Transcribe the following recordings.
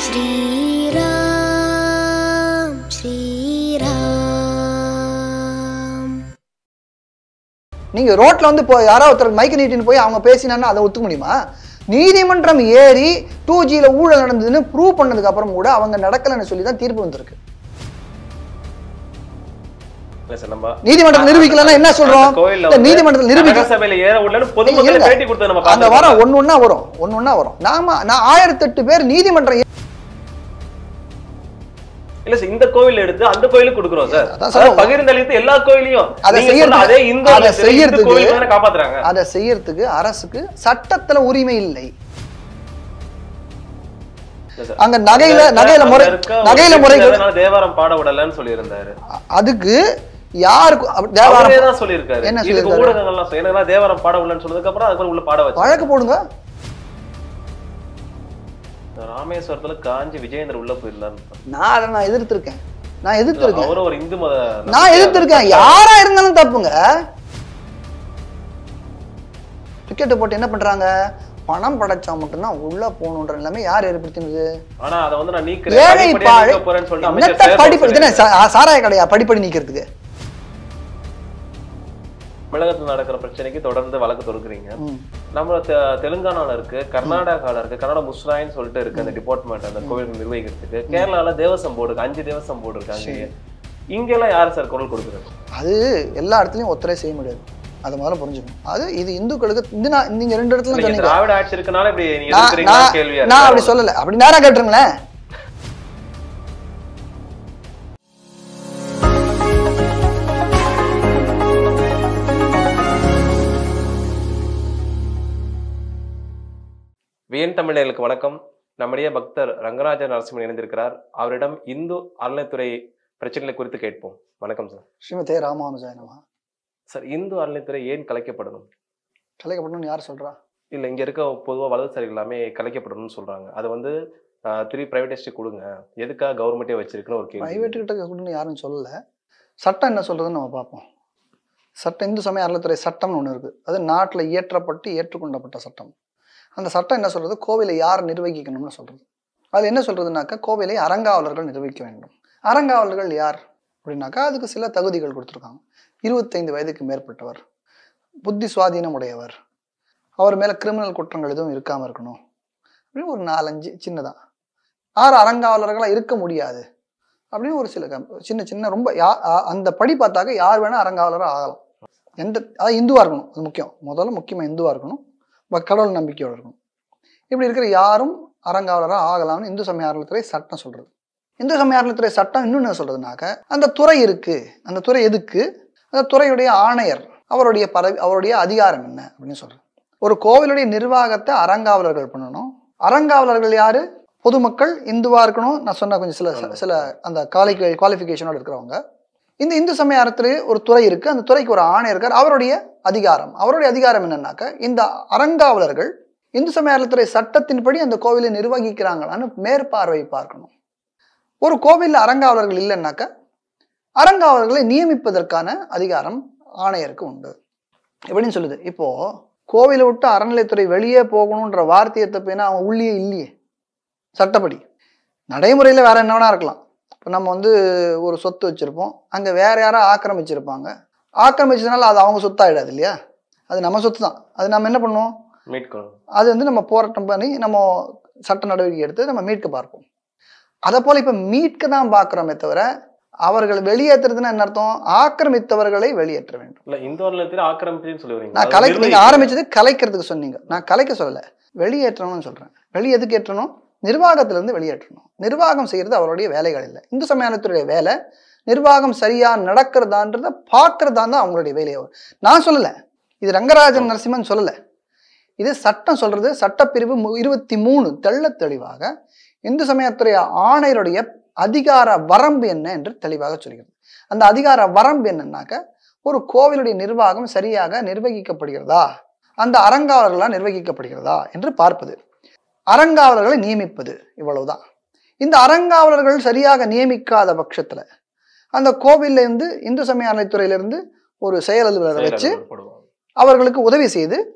ஸ்ரீராம் ஸ்ரீராம் நீங்க ரோட்ல வந்து இப்போ யாராவது ஒருத்தர் மைக்கு நீட்டின்னு போய் அவங்க பேசினான்னா அதை ஒத்துக்க முடியுமா நீதிமன்றம் ஏறி டூ ஜியில் ஊழல் நடந்ததுன்னு ப்ரூவ் பண்ணதுக்கு அப்புறம் கூட அவங்க நடக்கலைன்னு சொல்லி தான் தீர்ப்பு வந்திருக்கு இல்ல சார் நம்ம நீதிமன்றம் நிரூபிக்கலன்னா என்ன சொல்றோம் அந்த கோயில்ல இல்ல, வந்து நீதிமன்றத்தில் நிரூபிக்க நகரசபையில ஏற உள்ளன்னு பொதுமக்கள் இருங்க. பேட்டி கொடுத்து நம்ம அந்த பார்த்திருக்கோம். வாரம் ஒண்ணு ஒண்ணா வரும் ஒண்ணு ஒண்ணா வரும் நாம நான் ஆயிரத்தெட்டு பேர் நீதிமன்றம் ஏ- இல்ல சார் இந்த கோவில் எடுத்து அந்த கோயிலுக்கு கொடுக்குறோம் சார் அதான் அதாவது சொல்றேன். பகிர்ந்தளித்து எல்லா கோயிலையும் அதை நீங்க சொன்ன செய்யறதுக்கு- அதே இந்து அதை ஆலயத்துல இந்து செய்யறதுக்கு- கோயிலுக்கு தானே காப்பாத்துறாங்க அதை செய்யறதுக்கு அரசுக்கு சட்டத்துல உரிமை இல்லை இல்ல சார். அங்க நகையில அங்க நகையில முறை இருக்க ஒரு நகையில வீட்டுல முறைகள் அதனால தேவாரம் பாட விடலன்னு சொல்லியிருந்தாரு அதுக்கு யாருக்கு அப்ப அவரே தேவாரம் தான் சொல்லியிருக்காரு என்ன இதுக்கு சொல்லியிருக்காரு? ஊடகங்கள்லாம் சொல்லி- எனக்கு தேவாரம் பாட விடலன்னு சொன்னதுக்கு அப்புறம் அதுக்கு உள்ள பாட வச்சு வழக்கு போடுங்க ராமேஸ்வரத்துல காஞ்சி விஜயேந்திர உள்ள போயிருந்தாரு நான் அதை நான் எதிர்த்திருக்கேன் நான் எதிர்த்திருக்கேன் அவரும் ஒரு இந்து மத நான் எதிர்த்திருக்கேன் யாரா இருந்தாலும் தப்புங்க டிக்கெட்டு போட்டு என்ன பண்றாங்க பணம் படைச்சா மட்டும்தான் உள்ள போகணுன்ற நிலைமை யார் ஏற்படுத்தினது ஆனா அதை வந்து நான் நீக்கிறேன் ஏழை படிப்படியா பாழை நீக்க போறேன்னு சொல்லிட்டு அமைச்சர் என்னத்த செயல்பட படிப்பு இதுன்னு சொல்லியிருக்காரு. சா- சாராய கடையா படிப்படி நீக்கிறதுக்கு தமிழகத்துல நடக்கிற பிரச்சனைக்கு தொடர்ந்து வழக்கு தொடுக்குறீங்க ம். நம்ம தெ- தெலுங்கானால இருக்கு கர்நாடகால இருக்கு கன்னட முஸ்ராயின்னு சொல்லிட்டு இருக்கு அந்த டிபார்ட்மெண்ட் அந்த கோவில் நிர்வகிக்கிறதுக்கு கேரளால தேவசம் போர்டு இருக்கு அஞ்சு தேவசம் போர்டு இருக்கு அங்கேயே இங்கெல்லாம் யாரு சார் குரல் கொடுக்குறது அது எல்லா இடத்துலயும் ஒத்தரே செய்ய முடியாது அதை முதல்ல புரிஞ்சுக்கணும் அது இது இந்துக்களுக்கு இந்த நான் நீங்க ரெண்டு இடத்துல நீங்க சொன்னீங்க திராவிட ஆட்சி இருக்கனால இப்படி நீங்க நான் எதிர்க்கிறீங்களா நான் கேள்வியா நான் அப்படி இருக்கு சொல்லல அப்படி நேரா கேட்டுருங்களேன் வியன் தமிழர்களுக்கு வணக்கம் நம்முடைய பக்தர் ரங்கராஜ நரசிம்மன் இணைந்திருக்கிறார் அவரிடம் இந்து அறநிலைத்துறை பிரச்சனைகளை குறித்து கேட்போம் வணக்கம் சார் ஸ்ரீமதே ராமானுஜாய நமஹ சார் இந்து அறநிலைத்துறை ஏன் கலைக்கப்படணும் கலைக்கப்படணும்னு யார் சொல்றா இல்ல இங்க இருக்க பொதுவா வலதுசாரிகள் எல்லாமே கலைக்கப்படணும்னு சொல்றாங்க அது வந்து திருப்பி பிரைவேடைஸ்ட் கொடுங்க எதுக்காக கவர்மெண்டே வச்சிருக்குன்னு ஒரு கேள்வி பிரைவேட் கிட்ட கொடுன்னு யாரும் சொல்லல சட்டம் என்ன சொல்றதுன்னு நம்ம பார்ப்போம் சட்டம் இந்து சமய அறநிலைத்துறை சட்டம்னு ஒன்று இருக்கு அது நாட்டில் இயற்றப்பட்டு ஏற்றுக்கொண்டப்பட்ட சட்டம் அந்த சட்டம் என்ன சொல்றது கோவிலை யார் நிர்வகிக்கணும்னு சொல்றது அது என்ன சொல்றதுனாக்கா கோவிலை அறங்காவலர்கள் நிர்வகிக்க வேண்டும் அறங்காவலர்கள் யார் அப்படின்னாக்கா அதுக்கு சில தகுதிகள் கொடுத்துருக்காங்க இருபத்தைந்து வயதுக்கு மேற்பட்டவர் புத்தி சுவாதீனம் உடையவர் அவர் மேலே கிரிமினல் குற்றங்கள் எதுவும் இருக்காமல் இருக்கணும் அப்படின்னு ஒரு நாலஞ்சு சின்னதாக ஆறு அறங்காவலர்களாக இருக்க முடியாது அப்படின்னு ஒரு சில கம்- சின்ன சின்ன ரொம்ப யா அ- அந்த படி பார்த்தாக்க யார் வேணால் அறங்காவலராக ஆகலாம் எந்த அதாவது இந்துவாக இருக்கணும் அது முக்கியம் முதல்ல முக்கியமாக இந்துவாக இருக்கணும் ப- கடவுள் நம்பிக்கையோடு இருக்கணும் இப்படி இருக்கிற யாரும் அறங்காவலராக ஆகலாம்னு இந்து சமய அறநிலைத்துறை சட்டம் சொல்கிறது இந்து சமய அறநிலைத்துறை சட்டம் இன்னும் என்ன சொல்கிறதுனாக்க அந்த துறை இருக்குது அந்த துறை எதுக்கு அந்த துறையுடைய ஆணையர் அவருடைய பதவி அவருடைய அதிகாரம் என்ன அப்படின்னு சொல்கிறது ஒரு கோவிலுடைய நிர்வாகத்தை அறங்காவலர்கள் பண்ணணும் அறங்காவலர்கள் யாரு பொதுமக்கள் இந்துவா இருக்கணும் நான் சொன்ன கொஞ்சம் சில சில அந்த காலி குவாலிஃபிகேஷனோட இருக்கிறவங்க இந்த இந்து சமய அறத்துல ஒரு துறை இருக்கு அந்த துறைக்கு ஒரு ஆணையர் இருக்கார் அவருடைய அதிகாரம் அவருடைய அதிகாரம் என்னன்னாக்க இந்த அறங்காவலர்கள் இந்து சமய அறத்துறை சட்டத்தின்படி அந்த கோவிலை நிர்வகிக்கிறாங்களான்னு மேற்பார்வை பார்க்கணும் ஒரு கோவில்ல அறங்காவலர்கள் இல்லைன்னாக்க அறங்காவலர்களை நியமிப்பதற்கான அதிகாரம் ஆணையருக்கு உண்டு எப்படின்னு சொல்லுது இப்போ கோவிலை விட்டு அறநிலைத்துறை வெளியே போகணுன்ற வார்த்தையை தப்பினா அவன் உள்ளே இல்லையே சட்டப்படி நடைமுறையில் வேற என்ன வேணா இருக்கலாம் இப்போ நம்ம வந்து ஒரு சொத்து வச்சுருப்போம் அங்கே வேற யாரோ ஆக்கிரமிச்சிருப்பாங்க ஆக்கிரமிச்சதுனால அது அவங்க சொத்தாயிடாது இல்லையா அது நம்ம சொத்து தான் அது நம்ம என்ன பண்ணுவோம் மீட்கணும் அது வந்து நம்ம போராட்டம் பண்ணி நம்ம சட்ட நடவடிக்கை எடுத்து நம்ம மீட்க பார்ப்போம் அதை போல் இப்போ மீட்க தான் பார்க்குறோமே தவிர அவர்கள் வெளியேற்றுறதுன்னா என்ன அர்த்தம் ஆக்கிரமித்தவர்களை வெளியேற்ற வேண்டும் இல்ல இந்து அறநிலையத்துல ஆக்கிரமிப்புன்னு சொல்லி வரீங்க நான் அது கலைக்க நீங்க நிர்வகிக்கணும். ஆரம்பிச்சது கலைக்கிறதுக்கு சொன்னீங்க நான் கலைக்க சொல்லல வெளியேற்றணும்னு சொல்றேன் வெளியே எதுக்கு ஏற்றணும் நிர்வாகத்துல இருந்து வெளியேற்றணும் நிர்வாகம் செய்யறது அவருடைய வேலைகள் இல்லை இந்து சமயத்துடைய வேலை நிர்வாகம் சரியா நடக்கிறதான்றத பார்க்கறதா தான் அவங்களுடைய வேலையை நான் சொல்லல இது ரங்கராஜன் நரசிம்மன் சொல்லல இது சட்டம் சொல்றது சட்டப்பிரிவு மு- இருபத்தி மூணு தெள்ள தெளிவாக இந்து சமயத்துறை ஆணையருடைய அதிகார வரம்பு என்ன என்று தெளிவாக சொல்கிறது அந்த அதிகார வரம்பு என்னன்னாக்க ஒரு கோவிலுடைய நிர்வாகம் சரியாக நிர்வகிக்கப்படுகிறதா அந்த அறங்காவலர்களால் நிர்வகிக்கப்படுகிறதா என்று பார்ப்பது அறங்காவலர்களை நியமிப்பது இவ்வளவுதான் இந்த அறங்காவலர்கள் சரியாக நியமிக்காத பட்சத்துல அந்த கோவில்ல இருந்து இந்து சமய அறநிலைத்துறையிலிருந்து ஒரு செயல் அலுவலரை செயல் வச்சு அலுவலர் போடுவாங்க. அவர்களுக்கு உதவி செய்து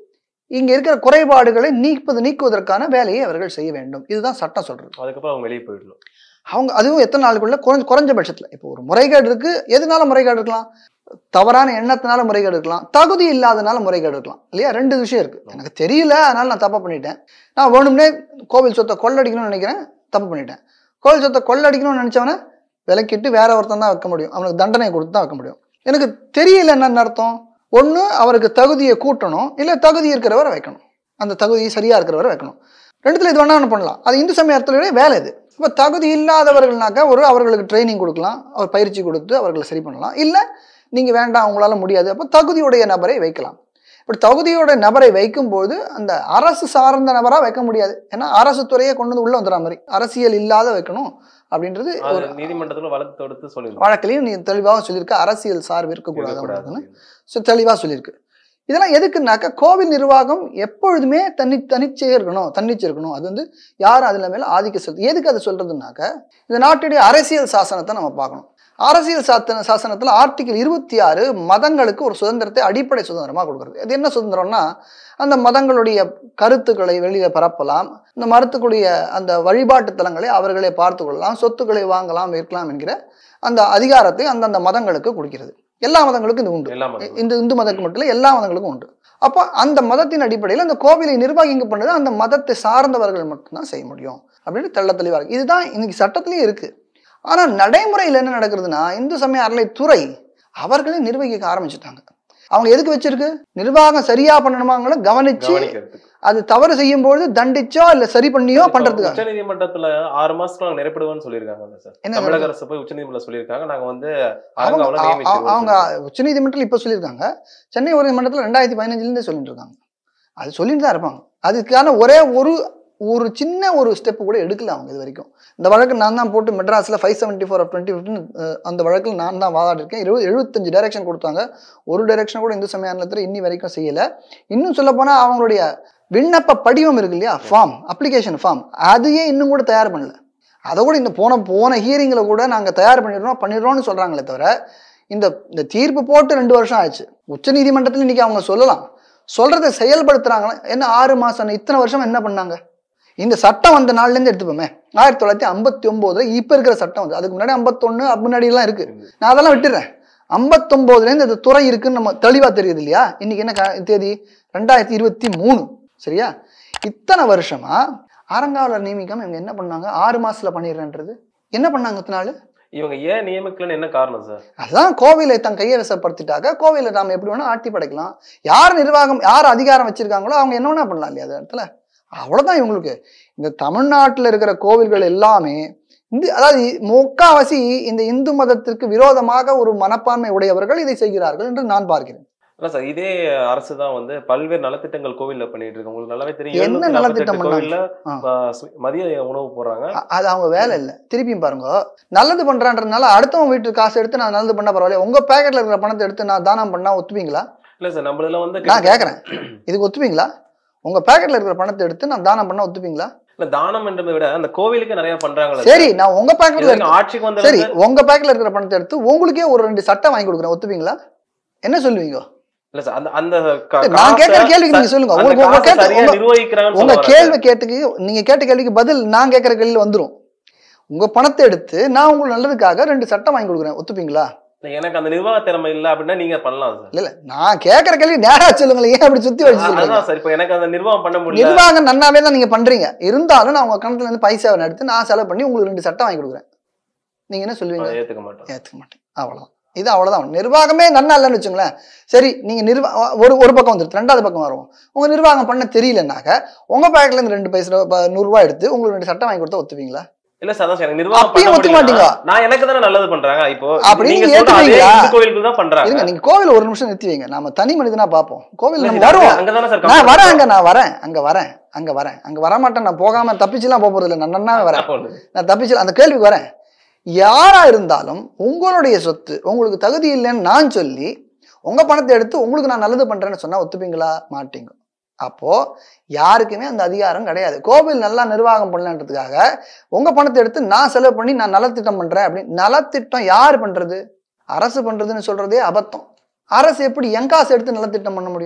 இங்க இருக்கிற குறைபாடுகளை நீக்குவது நீக்குவதற்கான வேலையை அவர்கள் செய்ய வேண்டும் இதுதான் சட்டம் சொல்றது அதுக்கப்புறம் அவங்க வெளியே போயிடணும் அவங்க அதுவும் எத்தனை நாளுக்குள்ள குறைஞ்ச குறைஞ்ச பட்சத்துல இப்போ ஒரு முறைகேடு இருக்கு எதனால முறைகேடு இருக்கலாம் தவறான எண்ணத்தினால முறைகேடு இருக்கலாம் தகுதி இல்லாதனால முறைகேடு இருக்கலாம் இல்லையா ரெண்டு விஷயம் இருக்கு எனக்கு தெரியல அதனால நான் தப்பா பண்ணிட்டேன் நான் வேணும்னே கோவில் சொத்தை கொள்ளடிக்கணும்னு நினைக்கிறேன் தப்பு பண்ணிட்டேன் கோவில் சொத்தை கொள்ளடிக்கணும்னு நினைச்சவன விலக்கிட்டு வேற ஒருத்தன் தான் வைக்க முடியும் அவனுக்கு தண்டனை கொடுத்து தான் வைக்க முடியும் எனக்கு தெரியல என்னன்னு அர்த்தம் ஒன்று அவருக்கு தகுதியை கூட்டணும் இல்லை தகுதி இருக்கிறவரை வைக்கணும் அந்த தகுதி சரியா இருக்கிறவரை வைக்கணும் ரெண்டுத்துல இது வேணா ஒண்ணு பண்ணலாம் அது இந்து சமயத்தினுடைய வேலை இது இப்போ தகுதி இல்லாதவர்கள்னாக்கா ஒரு அவர்களுக்கு ட்ரைனிங் கொடுக்கலாம் அவர் பயிற்சி கொடுத்து அவர்களை சரி பண்ணலாம் இல்லை நீங்கள் வேண்டாம் உங்களால முடியாது அப்போ தகுதியுடைய நபரை வைக்கலாம் இப்படி தகுதியோட நபரை வைக்கும்போது அந்த அரசு சார்ந்த நபராக வைக்க முடியாது ஏன்னா அரசு துறையை கொண்டு வந்து உள்ள வந்துடுற மாதிரி அரசியல் இல்லாத வைக்கணும் அப்படின்றது அது ஒரு நீதிமன்றத்துல வழக்கு தொடுத்து சொல்லிருக்கோம் வழக்கிலையும் நீ தெளிவாக சொல்லியிருக்க அரசியல் சார்பு இருக்கக்கூடாது அப்படின்னு ஸோ தெளிவாக சொல்லியிருக்கு இதெல்லாம் எதுக்குன்னாக்கா கோவில் நிர்வாகம் எப்பொழுதுமே தனி தனிச்சே இருக்கணும் தன்னிச்சு இருக்கணும் அது வந்து யாரும் அதில் மேலே ஆதிக்க செலுத்து எதுக்கு அதை சொல்றதுனாக்க இந்த நாட்டுடைய அரசியல் சாசனத்தை நம்ம பார்க்கணும் அரசியல் சாத்தன சாசனத்தில் ஆர்டிகல் இருபத்தி ஆறு மதங்களுக்கு ஒரு சுதந்திரத்தை அடிப்படை சுதந்திரமாக கொடுக்குறது அது என்ன சுதந்திரம்னா அந்த மதங்களுடைய கருத்துக்களை வெளியே பரப்பலாம் இந்த மருத்துக்குடைய அந்த வழிபாட்டு தலங்களை அவர்களே பார்த்து கொள்ளலாம் சொத்துக்களை வாங்கலாம் விற்கலாம் என்கிற அந்த அதிகாரத்தை அந்தந்த மதங்களுக்கு கொடுக்கிறது எல்லா மதங்களுக்கும் இது உண்டு எல்லாம் இந்த இந்து மதத்துக்கு மட்டும் இல்லை எல்லா மதங்களுக்கும் உண்டு அப்போ அந்த மதத்தின் அடிப்படையில் அந்த கோவிலை நிர்வாகிங்க பண்ணது அந்த மதத்தை சார்ந்தவர்கள் மட்டும்தான் செய்ய முடியும் அப்படின்னு தெள்ள தெளிவாக இருக்கு இதுதான் இன்னைக்கு சட்டத்திலேயே இருக்கு ஆனால் நடைமுறையில் என்ன நடக்குதுன்னா இந்து சமய அறநிலைத்துறை அவர்களே நிர்வகிக்க ஆரம்பிச்சுட்டாங்க அவங்க எதுக்கு வச்சிருக்கு நிர்வாகம் சரியா பண்ணணுமாங்களோ கவனிச்சு கவனிக்கிறதுக்கு அது தவறு செய்யும் பொழுது தண்டிச்சோ இல்ல சரி பண்ணியோ பண்றதுக்காக உச்ச நீதிமன்றத்துல ஆறு மாசத்துல நாங்க நிறைப்படுவோம்னு சொல்லியிருக்காங்க சார் என்ன தமிழக அரசு போய் உச்ச நீதிமன்றம் சொல்லியிருக்காங்க நாங்க வந்து அவங்க அரங்காவல அவ- அவங்க நியமிச்சிருவோம் உச்சநீதிமன்றத்தில் இப்போ சொல்லியிருக்காங்க சென்னை உயர்நீதிமன்றத்தில் ரெண்டாயிரத்தி பதினஞ்சுலேருந்தே சொல்லிட்டு இருக்காங்க அது சொல்லிட்டு தான் இருப்பாங்க அதுக்கான ஒரே ஒரு ஒரு சின்ன ஒரு ஸ்டெப் கூட எடுக்கல அவங்க இது வரைக்கும் இந்த வழக்கு நான் தான் போட்டு மெட்ராஸில் five seventy four of twenty fifteen அந்த வழக்கில் நான் தான் வாதாடி இருக்கேன் இருபது எழுபத்தஞ்சு டைரக்ஷன் கொடுத்தாங்க ஒரு டைரக்ஷன் கூட இந்து சமய அறநிலையத்துறை இன்னி வரைக்கும் செய்யலை இன்னும் சொல்லப்போனால் அவங்களுடைய விண்ணப்ப படிவம் இருக்கு இல்லையா ஃபார்ம் அப்ளிகேஷன் ஃபார்ம் அதையே இன்னும் கூட தயார் பண்ணல அதை கூட இந்த போன போன ஹியரிங்கில் கூட நாங்கள் தயார் பண்ணிடுறோம் பண்ணிடுறோம்னு சொல்கிறாங்களே தவிர இந்த இந்த தீர்ப்பு போட்டு ரெண்டு வருஷம் ஆச்சு உச்ச நீதிமன்றத்தில் இன்னைக்கு அவங்க சொல்லலாம் சொல்றதை செயல்படுத்துறாங்களா என்ன ஆறு மாசம் இத்தனை வருஷம் என்ன பண்ணாங்க இந்த சட்டம் வந்த நாள்லேருந்து எடுத்துப்போமே ஆயிரத்தி தொள்ளாயிரத்தி ஐம்பத்தி ஒம்போதுல இப்போ இருக்கிற சட்டம் வந்து அதுக்கு முன்னாடி ஐம்பத்தொன்று முன்னாடி எல்லாம் இருக்கு நான் அதெல்லாம் விட்டுறேன் ஐம்பத்தொம்போதுலேருந்து இந்த துறை இருக்குன்னு நம்ம தெளிவாக தெரியுது இல்லையா இன்னைக்கு என்ன க- தேதி ரெண்டாயிரத்தி இருபத்தி மூணு சரியா இத்தனை வருஷமா அறங்காவலர் நியமிக்காம இவங்க என்ன பண்ணாங்க ஆறு மாசத்துல பண்ணிடுறேன்றது என்ன பண்ணாங்க இத்தனை நாள் இவங்க ஏன் நியமிக்கலன்னு என்ன காரணம் சார் அதுதான் கோவிலை தன் கையை வசப்படுத்திட்டாக்க கோவிலை நாம எப்படி வேணா ஆட்டி படைக்கலாம் யார் நிர்வாகம் யார் அதிகாரம் வச்சிருக்காங்களோ அவங்க என்ன வேணா பண்ணலாம் இல்லையா அந்த இடத்துல அவ்வளவுதான் இவங்களுக்கு இந்த தமிழ்நாட்டில் இருக்கிற கோவில்கள் எல்லாமே இந்த அதாவது முக்காவாசி இந்த இந்து மதத்திற்கு விரோதமாக ஒரு மனப்பான்மை உடையவர்கள் இதை செய்கிறார்கள் என்று நான் பார்க்கிறேன் இல்ல சார் இதே அரசு தான் வந்து பல்வேறு நலத்திட்டங்கள் கோவில்ல பண்ணிட்டு இருக்கு உங்களுக்கு நல்லாவே தெரியும் என்ன 748 நலத்திட்டம் பண்ணாங்க? கோவில்ல ஆ. ஆ, சு- மதிய உணவு போடுறாங்க அ- அது அவங்க வேலை இல்லை திருப்பியும் பாருங்க நல்லது பண்றான்றதுனால அடுத்தவங்க வீட்டு காசு எடுத்து நான் நல்லது பண்ண பரவாயில்ல உங்க பேக்கெட்ல இருக்கிற பணத்தை எடுத்து நான் தானம் பண்ணா ஒத்துப்பீங்களா இல்ல சார் நம்மளதுல வந்து நான் கேட்கறேன் இதுக்கு ஒத்துப்பீங்களா உங்க பேக்கெட்ல இருக்கிற பணத்தை எடுத்து நான் தானம் பண்ண ஒத்துப்பீங்களா இல்ல தானம் என்றதை விட அந்த கோவிலுக்கு நிறைய பண்றாங்களே சரி நான் உங்க பேக்கெட்ல இதுவரைக்கும் இருக்க ஆட்சிக்கு வந்த சரி உங்க பேக்கெட்ல இருக்கிற பணத்தை எடுத்து உங்களுக்கே ஒரு ரெண்டு சட்டை வாங்கி கொடுக்குறேன் ஒத்துப்பீங்களா என்ன சொல்லுவீங்க இல்ல சார் அந்த அந்த க- நான் காசை கேட்கிற கேள்விக்கு நீங்க சொல்லுங்க அந்த உங்களுக்கு உங்க காசை கேட்டு சரியா உங்க- நிர்வகிக்கிறாங்கன்னு உங்க சொல்ல வரேன் கேள்வி கேட்டுக்கு நீங்க கேட்ட கேள்விக்கு பதில் நான் கேட்கிற கேள்வி வந்துரும் உங்க பணத்தை எடுத்து நான் உங்களுக்கு நல்லதுக்காக ரெண்டு சட்டை வாங்கி கொடுக்குறேன் ஒத்துப்பீங்களா இல்ல, எனக்கு அந்த நிர்வாக திறமை இல்ல அப்படின்னா நீங்க பண்ணலாம் சார் இல்ல இல்ல நான் கேட்கிற கேள்வி நேரா சொல்லுங்களேன் ஏன் அப்படி சுத்தி வச்சு சொல்றீங்க அதான் சார் இப்ப எனக்கு அந்த நிர்வாகம் பண்ண முடியல நிர்வாகம் நன்னாவே தான் நீங்க பண்றீங்க இருந்தாலும் நான் உங்க கணக்குல இருந்து பைசாவை எடுத்து நான் செலவு பண்ணி உங்களுக்கு ரெண்டு சட்டை வாங்கி கொடுக்குறேன் நீங்க என்ன சொல்லுவீங்க நான் ஏத்துக்க மாட்டேன் ஏத்துக்க மாட்டேன் அவ்வளவுதான் இது அவ்வளவுதான் நிர்வாகமே நன்னா இல்லைன்னு வச்சுங்களேன் சரி நீங்க நிர்வா ஒரு ஒரு பக்கம் வந்துருது ரெண்டாவது பக்கம் வருவோம் உங்க நிர்வாகம் பண்ண தெரியலனாக்க உங்க பேக்கெட்ல இருந்து ரெண்டு பைசா ப- நூறு ரூபாய் எடுத்து உங்களுக்கு ரெண்டு சட்டை வாங்கி கொடுத்தா ஒத்துவீங்களா இல்ல சார் அதான் சார் எனக்கு நிர்வாகம் அப்பயும் பண்ண ஒத்துக்க முடியல மாட்டீங்க. நான் எனக்கு தானே நல்லது பண்றாங்க இப்போ அப்படி நீங்க நீங்க சொல்ற அதே ஏத்துக்குவீங்களா? இந்து கோயிலுக்கு தான் பண்றாங்க இருங்க நீங்க கோவில் ஒரு நிமிஷம் நிறுத்தி வைங்க நாம தனி மனிதனா பார்ப்போம் கோவில் நம்ம இல்ல, வருவோம் அங்கதானே சார் நான் வரேன் comfort அங்க நான் வரேன் அங்க வரேன் அங்க வரேன் அங்க வரமாட்டேன் நான் போகாம தப்பிச்சுலாம் போக போறது இல்லை நான் நன்னாவே வரேன் ஒண்ணு. நான் தப்பிச்சு அந்த கேள்விக்கு வரேன் யாரா இருந்தாலும் உங்களுடைய சொத்து உங்களுக்கு தகுதி இல்லைன்னு நான் சொல்லி உங்க பணத்தை எடுத்து உங்களுக்கு நான் நல்லது பண்றேன்னு சொன்னா ஒத்துப்பீங்களா மாட்டீங்க அப்போ யாருக்குமே அந்த அதிகாரம் கிடையாது கோவில் நல்லா நிர்வாகம் பண்ணலன்றதுக்காக உங்க பணத்தை எடுத்து நான் செலவு பண்ணி நான் நலத்திட்டம் பண்றேன் அப்படின்னு நலத்திட்டம் யார் பண்றது அரசு பண்றதுன்னு சொல்றதே அபத்தம் அரசு எப்படி என் காசு எடுத்து நலத்திட்டம் பண்ண முடியும்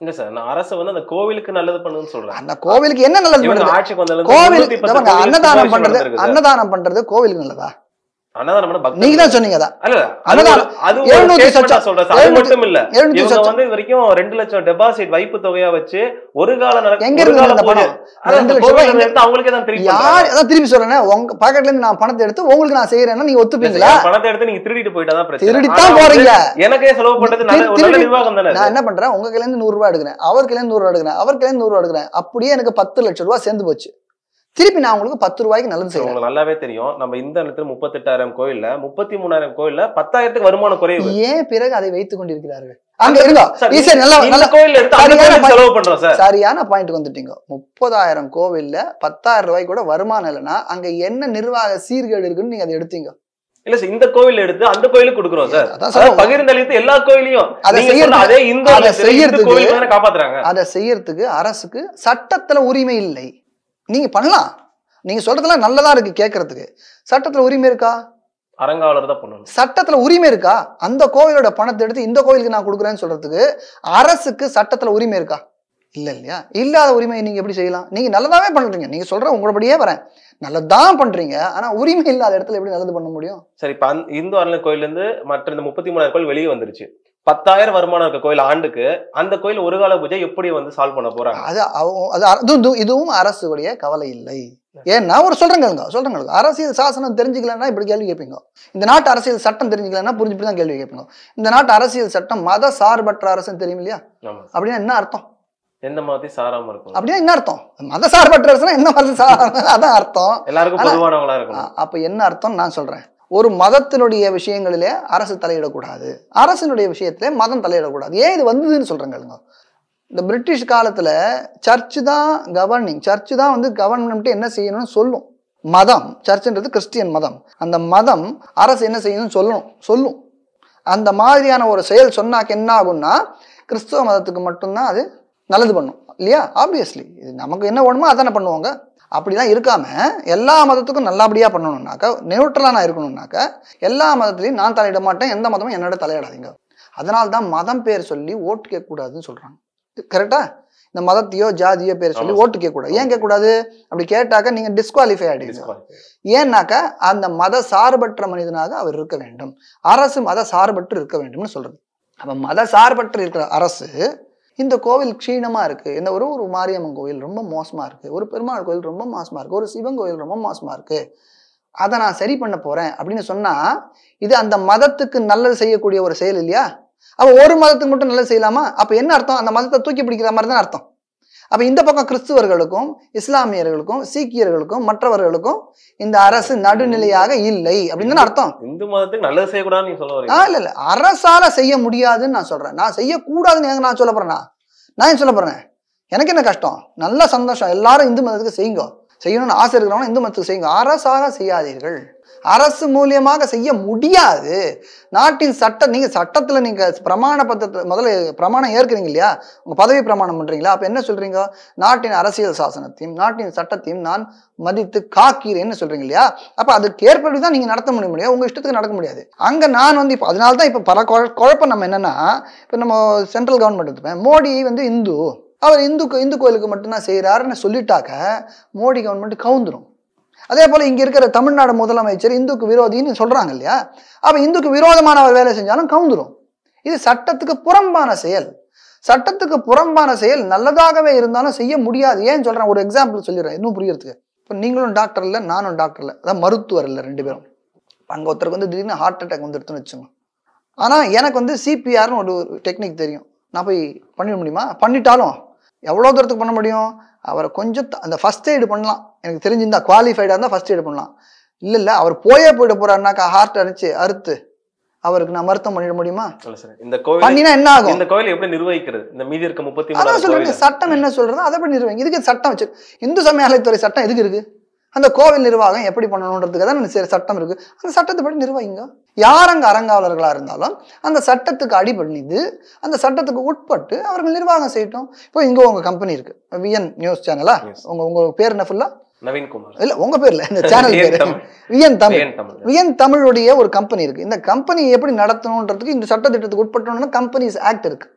இல்ல சார் நான் அரசு வந்து அந்த கோவிலுக்கு நல்லது பண்ணுன்னு சொல்றேன் அந்த கோவிலுக்கு என்ன நல்லது இவங்க பண்ணுது ஆட்சிக்கு வந்ததுல இருந்து கோவில் 310 இதோ பாருங்க, கோவில் அன்னதானம் கும்பாபிஷேகம் பண்றது நடந்திருக்கு சார். அன்னதானம் பண்றது கோவிலுக்கு நல்லதா அன்னதானம் பண்ண பக்தர்கள் நீங்க தான் சொன்னீங்க அதான் அல்ல அது அன்னதானம் ஒரு- அது ஒரு எழுநூத்தி statement சொச்சம். நான் சொல்றேன் சார். அது எழுநூத்தி- மட்டும் இல்ல எழுநூத்தி இவங்க சொச்சம். வந்து இது வரைக்கும் ரெண்டு லட்சம் டெபாசிட் வைப்பு தொகையா வச்சு ஒரு கால நடக்க எங்க ஒரு இருந்து கால இந்த பூஜை பணம்? அதான் ரெண்டு அந்த லட்சம் ரூபாய் கோவில்ல எங்க- எடுத்து அவங்களுக்கே தான் திருப்பி யார் அதான் திருப்பி சொல்றேன் உங்க பாக்கெட்ல இருந்து நான் பணத்தை எடுத்து உங்களுக்கு நான் செய்யறேன்னா நீங்க ஒத்துப்பீங்களா பண்றாங்க. பணத்தை எடுத்து நீங்க திருடிட்டு போயிட்டா தான் பிரச்சனை திருடித்தான் ஆனா வந்து போறீங்க. எனக்கே செலவு பண்றது நல்ல ஒரு நல்ல திருடி- நிர்வாகம் தானே நான் என்ன பண்றேன் உங்க கையில இருந்து நூறு ரூபாய் எடுக்கிறேன் அவர் கையில இருந்து நூறு ரூபாய் எடுக்கிறேன் அவர் கையில இருந்து நூறு ரூபாய் எடுக்கிறேன் அப்படியே எனக்கு பத்து லட்சம் ரூபாய் சேர்ந்து போச்சு திருப்பி நான் உங்களுக்கு பத்து ரூபாய்க்கு நல்லது சார், செய்வேன் உங்களுக்கு நல்லாவே தெரியும் நம்ம இந்த இடத்துல முப்பத்தெட்டாயிரம் கோயில்ல முப்பத்தி மூணாயிரம் கோயில்ல பத்தாயிரத்துக்கு வருமானம் குறைவு ஏன் பிறகு அதை வைத்துக் கொண்டிருக்கிறார்கள் அங்க இருங்க சார், ஈஸியா நல்லா இந்த நல்லா கோயில் எடுத்து அந்த சரியான கோயிலுக்கு point. செலவு பண்றோம் சார் சரியான பாயிண்ட் வந்துட்டீங்க முப்பதாயிரம் கோவில்ல பத்தாயிரம் ரூபாய் கூட வருமானம் இல்லைன்னா அங்க என்ன நிர்வாக சீர்கேடு இருக்குன்னு நீங்க அதை எடுத்தீங்க இல்ல சார் இந்த கோவில் எடுத்து அந்த கோயிலுக்கு கொடுக்குறோம் சார் அதான் அதாவது சொல்லுங்க. பகிர்ந்தளித்து எல்லா கோயிலையும் அதை நீங்க சொன்ன செய்யறதுக்கு- அதே இந்து அதை ஆலயத்துல இந்து செய்யறதுக்கு- கோயில் தானே காப்பாத்துறாங்க அதை செய்யறதுக்கு அரசுக்கு சட்டத்துல உரிமை இல்லை நீங்க பண்ணலாம் நீங்க சொல்றதெல்லாம் நல்லதா இருக்கு கேட்கறதுக்கு சட்டத்துல உரிமை இருக்கா அறங்காவலர் தான் பண்ணணும் சட்டத்துல உரிமை இருக்கா அந்த கோவிலோட பணத்தை எடுத்து இந்த கோவிலுக்கு நான் கொடுக்குறேன்னு சொல்றதுக்கு அரசுக்கு சட்டத்துல உரிமை இருக்கா இல்ல இல்லையா இல்லாத உரிமையை நீங்க எப்படி செய்யலாம் நீங்க நல்லதாவே பண்றீங்க நீங்க சொல்ற உங்களபடியே வரேன் நல்லதான் பண்றீங்க ஆனா உரிமை இல்லாத இடத்துல எப்படி நல்லது பண்ண முடியும் சரி இப்ப அந்த இந்து அறநிலை கோயில்ல இருந்து மற்ற இந்த முப்பத்தி மூணாயிரம் கோயில் வெளியே வந்துருச்சு பத்தாயிரம் வருமானம் இருக்க கோயில் ஆண்டுக்கு அந்த கோயில் ஒரு கால பூஜை எப்படி வந்து சால்வ் பண்ண போறாங்க அது அவ- அது அர- இது- இது- இதுவும் அரசுடைய கவலை இல்லை ஏன்னா ஒரு சொல்றேங்க சொல்றேங்க அரசியல் சாசனம் தெரிஞ்சுக்கலன்னா இப்படி கேள்வி கேட்பீங்க இந்த நாட்டு அரசியல் சட்டம் தெரிஞ்சுக்கலன்னா புரிஞ்சு புரிஞ்சு தான் கேள்வி கேட்பீங்க இந்த நாட்டு அரசியல் சட்டம் மத சார்பற்ற அரசுன்னு தெரியும் இல்லையா ஆமா அப்படின்னா என்ன அர்த்தம் எந்த மாதிரி சாராம இருக்கும் அப்படின்னா என்ன அர்த்தம் மத சார்பற்ற அரசுனா என்ன மத சார் அதான் அர்த்தம் எல்லாருக்கும் ஆனா- பொதுவானவங்களா இருக்கணும் அ- அப்ப என்ன அர்த்தம் நான் சொல்றேன் ஒரு மதத்தினுடைய விஷயங்களிலே அரசு தலையிடக்கூடாது அரசினுடைய விஷயத்திலே மதம் தலையிடக்கூடாது ஏன் இது வந்ததுன்னு சொல்றேங்க இந்த பிரிட்டிஷ் காலத்துல சர்ச்சு தான் கவர்னிங் சர்ச்சு தான் வந்து கவர்மெண்ட் என்ன செய்யணும்னு சொல்லும் மதம் சர்ச்சுன்றது கிறிஸ்டியன் மதம் அந்த மதம் அரசு என்ன செய்யணும்னு சொல்லணும் சொல்லும் அந்த மாதிரியான ஒரு செயல் சொன்னாக்க என்ன ஆகும்னா கிறிஸ்துவ மதத்துக்கு மட்டும்தான் அது நல்லது பண்ணும் இல்லையா ஆப்வியஸ்லி இது நமக்கு என்ன வேணுமோ அதானே பண்ணுவாங்க அப்படிலாம் இருக்காம எல்லா மதத்துக்கும் நல்லபடியா பண்ணணும்னாக்கா நியூட்ரலா நான் இருக்கணும்னாக்கா எல்லா மதத்துலையும் நான் தலையிட மாட்டேன் எந்த மதமும் என்னோட தலையிடாதீங்க அதனால தான் மதம் பேர் சொல்லி ஓட்டு கேட்கக்கூடாதுன்னு சொல்றாங்க கரெக்டா இந்த மதத்தையோ ஜாதியோ பேர் சொல்லி ஆமா. ஓட்டு கேட்கக்கூடாது ஏன் கேட்கக்கூடாது அப்படி கேட்டாக்க நீங்க டிஸ்குவாலிஃபை ஆயிடுவீங்க Disqualify. ஏன்னாக்கா அந்த மத சார்பற்ற மனிதனாக அவர் இருக்க வேண்டும் அரசு மத சார்பற்று இருக்க வேண்டும்னு சொல்றது அப்ப மத சார்பற்று இருக்கிற அரசு இந்த கோவில் க்ஷீணமா இருக்கு இந்த ஒரு ஒரு மாரியம்மன் கோவில் ரொம்ப மோசமா இருக்கு ஒரு பெருமாள் கோவில் ரொம்ப மோசமா இருக்கு ஒரு சிவன் கோவில் ரொம்ப மோசமா இருக்கு அதை நான் சரி பண்ண போறேன் அப்படின்னு சொன்னா இது அந்த மதத்துக்கு நல்லது செய்யக்கூடிய ஒரு செயல் இல்லையா அப்ப ஒரு மதத்துக்கு மட்டும் நல்லது செய்யலாமா அப்ப என்ன அர்த்தம் அந்த மதத்தை தூக்கி பிடிக்கிற மாதிரி தான் அர்த்தம் அப்ப இந்த பக்கம் கிறிஸ்துவர்களுக்கும் இஸ்லாமியர்களுக்கும் சீக்கியர்களுக்கும் மற்றவர்களுக்கும் இந்த அரசு நடுநிலையாக இல்லை அப்படின்னு தானே அர்த்தம் இந்து மதத்துக்கு நல்லது செய்யக்கூடாதுன்னு நீங்க சொல்ல ஆ வரீங்க இல்ல இல்ல அரசால செய்ய முடியாதுன்னு நான் சொல்றேன் நான் செய்யக்கூடாதுன்னு எங்க நான் சொல்ல போறேனா நான் ஏன் சொல்ல போறேன் எனக்கு என்ன கஷ்டம் நல்ல சந்தோஷம் எல்லாரும் இந்து மதத்துக்கு செய்யுங்க செய்யணும்னு ஆசை இருக்கிறவங்க இந்து மதத்துக்கு செய்யுங்க அரசாக செய்யாதீர்கள் அரசு மூலியமாக செய்ய முடியாது நாட்டின் சட்ட நீங்க சட்டத்துல நீங்க பிரமாண பத்திரத்தை முதல்ல பிரமாணம் ஏற்கிறீங்க இல்லையா உங்க பதவி பிரமாணம் பண்றீங்களா அப்ப என்ன சொல்றீங்க நாட்டின் அரசியல் சாசனத்தையும் நாட்டின் சட்டத்தையும் நான் மதித்து காக்கிறேன்னு சொல்றீங்க இல்லையா அப்ப அதுக்கு ஏற்படி தான் நீங்க நடத்த முடிய முடியும் உங்க இஷ்டத்துக்கு நடக்க முடியாது அங்க நான் வந்து இப்போ அதனால தான் இப்போ பல குழ- குழப்பம் நம்ம என்னன்னா இப்போ நம்ம சென்ட்ரல் கவர்மெண்ட் எடுத்துப்பேன் மோடி வந்து இந்து அவர் இந்து இந்து கோயிலுக்கு மட்டும்தான் செய்கிறாருன்னு சொல்லிட்டாக்க மோடி கவர்மெண்ட் கவுந்துரும் அதே போல இங்க இருக்கிற தமிழ்நாடு முதலமைச்சர் இந்துக்கு விரோதின்னு சொல்றாங்க இல்லையா அப்ப இந்துக்கு விரோதமான அவர் வேலை செஞ்சாலும் கவுந்துரும் இது சட்டத்துக்கு புறம்பான செயல் சட்டத்துக்கு புறம்பான செயல் நல்லதாகவே இருந்தாலும் செய்ய முடியாது ஏன் சொல்றேன் ஒரு எக்ஸாம்பிள் சொல்லிடுறேன் இன்னும் புரியறதுக்கு இப்போ நீங்களும் டாக்டர் இல்லை நானும் டாக்டர் இல்லை அதான் மருத்துவர் இல்லை ரெண்டு பேரும் அங்கே ஒருத்தருக்கு வந்து திடீர்னு ஹார்ட் அட்டாக் வந்துடுதுன்னு வச்சுங்க ஆனால் எனக்கு வந்து சிபிஆர்னு ஒரு டெக்னிக் தெரியும் நான் போய் பண்ணிட முடியுமா பண்ணிட்டாலும் எவ்வளோ தூரத்துக்கு பண்ண முடியும் அவரை கொஞ்சம் த- அந்த ஃபர்ஸ்ட் எய்டு பண்ணலாம் எனக்கு தெரிஞ்சிருந்தா குவாலிஃபைடாக இருந்தால் ஃபர்ஸ்ட் எய்டு பண்ணலாம் இல்லை இல்லை அவர் போயே போயிட போறாருனாக்கா ஹார்ட் அடிச்சு அறுத்து அவருக்கு நான் மருத்துவம் பண்ணிட முடியுமா இல்ல சார் இந்த கோவில் பண்ணினா என்ன ஆகும் இந்த கோவில் எப்படி நிர்வகிக்கிறது இந்த மீதி இருக்க முப்பத்தி அதான் மூணாவது சொல்றேன் கோவில் சட்டம் என்ன சொல்றதோ அதை படி நிர்வாகம் இதுக்கு சட்டம் வச்சு இந்து சமயத்துறை சட்டம் எதுக்கு இருக்கு அந்த கோவில் நிர்வாகம் எப்படி பண்ணணுன்றதுக்கு தான் சரி சட்டம் இருக்கு அந்த சட்டத்தை படி நிர்வகிங்க யார் அங்க அறங்காவலர்களா இருந்தாலும் அந்த சட்டத்துக்கு அடிபணிந்து அந்த சட்டத்துக்கு உட்பட்டு அவர்கள் நிர்வாகம் செய்யட்டும் இப்போ இங்க உங்க கம்பெனி இருக்கு விஎன் நியூஸ் சேனலா Yes. உங்க உங்க பேர் என்ன ஃபுல்லா நவீன்குமார் இல்ல உங்க பேர்ல இந்த சேனல் விஎன் பேர் Tamil. VN Tamil VN Tamil VN தமிழுடைய ஒரு கம்பெனி இருக்கு இந்த கம்பெனி எப்படி நடத்தணுன்றதுக்கு இந்த சட்டத்திட்டத்துக்கு உட்பட்டணும்னு கம்பெனிஸ் ஆக்ட் இருக்கு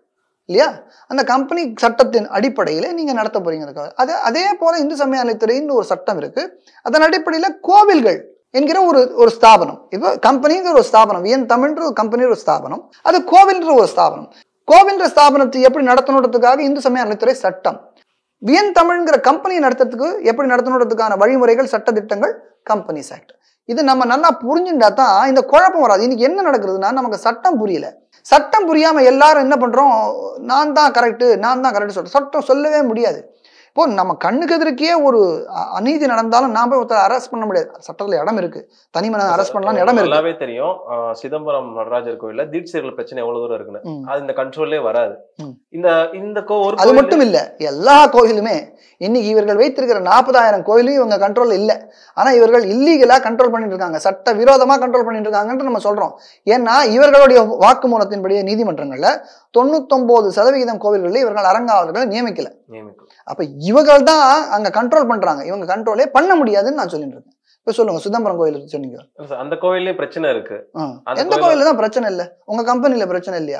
இல்லையா அந்த கம்பெனி சட்டத்தின் அடிப்படையில் நீங்கள் நடத்த போறீங்க அதுக்காக அதே அதே போல இந்து சமய அறநிலைத்துறைன்னு ஒரு சட்டம் இருக்கு அதன் அடிப்படையில் கோவில்கள் என்கிற ஒரு ஒரு ஸ்தாபனம் இப்போ கம்பெனிங்கிற ஒரு ஸ்தாபனம் வியன் தமிழ்ன்ற ஒரு கம்பெனி ஒரு ஸ்தாபனம் அது கோவில்ன்ற ஒரு ஸ்தாபனம் கோவில்ன்ற ஸ்தாபனத்தை எப்படி நடத்தணுன்றதுக்காக இந்து சமய அறநிலைத்துறை சட்டம் வியன் தமிழ்ங்கிற கம்பெனி நடத்துறதுக்கு எப்படி நடத்தணுன்றதுக்கான வழிமுறைகள் சட்டத்திட்டங்கள் கம்பெனிஸ் ஆக்ட் இது நம்ம நல்லா புரிஞ்சுட்டா தான் இந்த குழப்பம் வராது இன்னைக்கு என்ன நடக்குதுன்னா நமக்கு சட்டம் புரியல சட்டம் புரியாம எல்லாரும் என்ன பண்றோம் நான் தான் கரெக்டு நான் தான் கரெக்ட் சொல்றேன் சட்டம் சொல்லவே முடியாது இப்போ நம்ம கண்ணுக்கு எதிர்க்கே ஒரு அ- அநீதி நடந்தாலும் நாம போய் ஒருத்தர் அரெஸ்ட் பண்ண முடியாது சட்டத்துல இடம் இருக்கு தனி மனிதன் அரெஸ்ட் பண்ணலாம் இடம் இருக்கு நல்லாவே தெரியும் ஆஹ் சிதம்பரம் நடராஜர் கோயில்ல தீட்சைகள் பிரச்சனை எவ்வளவு தூரம் இருக்குன்னு ம். அது இந்த கண்ட்ரோல்லே வராது ம். இந்த இந்த கோ- ஒரு அது கோவில் மட்டும் இல்ல எல்லா கோயிலுமே இன்னைக்கு இவர்கள் வைத்திருக்கிற நாற்பதாயிரம் கோயிலும் இவங்க கண்ட்ரோல் இல்ல ஆனா இவர்கள் இல்லீகலா கண்ட்ரோல் பண்ணிட்டு இருக்காங்க சட்ட விரோதமா கண்ட்ரோல் பண்ணிட்டு இருக்காங்கன்னு நம்ம சொல்றோம் ஏன்னா இவர்களுடைய வாக்குமூலத்தின்படியே நீதிமன்றங்கள்ல தொண்ணூத்தொன்பது சதவிகிதம் கோவில்களில் இவர்கள் அரங்காவலர்களை நியமிக்கல நியமிக்கும் அப்ப இவர்கள் தான் அங்க கண்ட்ரோல் பண்றாங்க இவங்க கண்ட்ரோலே பண்ண முடியாதுன்னு நான் சொல்லிட்டு இருக்கேன் இப்ப சொல்லுங்க சிதம்பரம் கோயில் சொன்னீங்க இல்ல சார், அந்த கோவில்லயும் பிரச்சனை இருக்கு ஆ. அந்த எந்த கோயில்ல- கோயில்ல தான் பிரச்சனை இல்ல உங்க கம்பெனில பிரச்சனை இல்லையா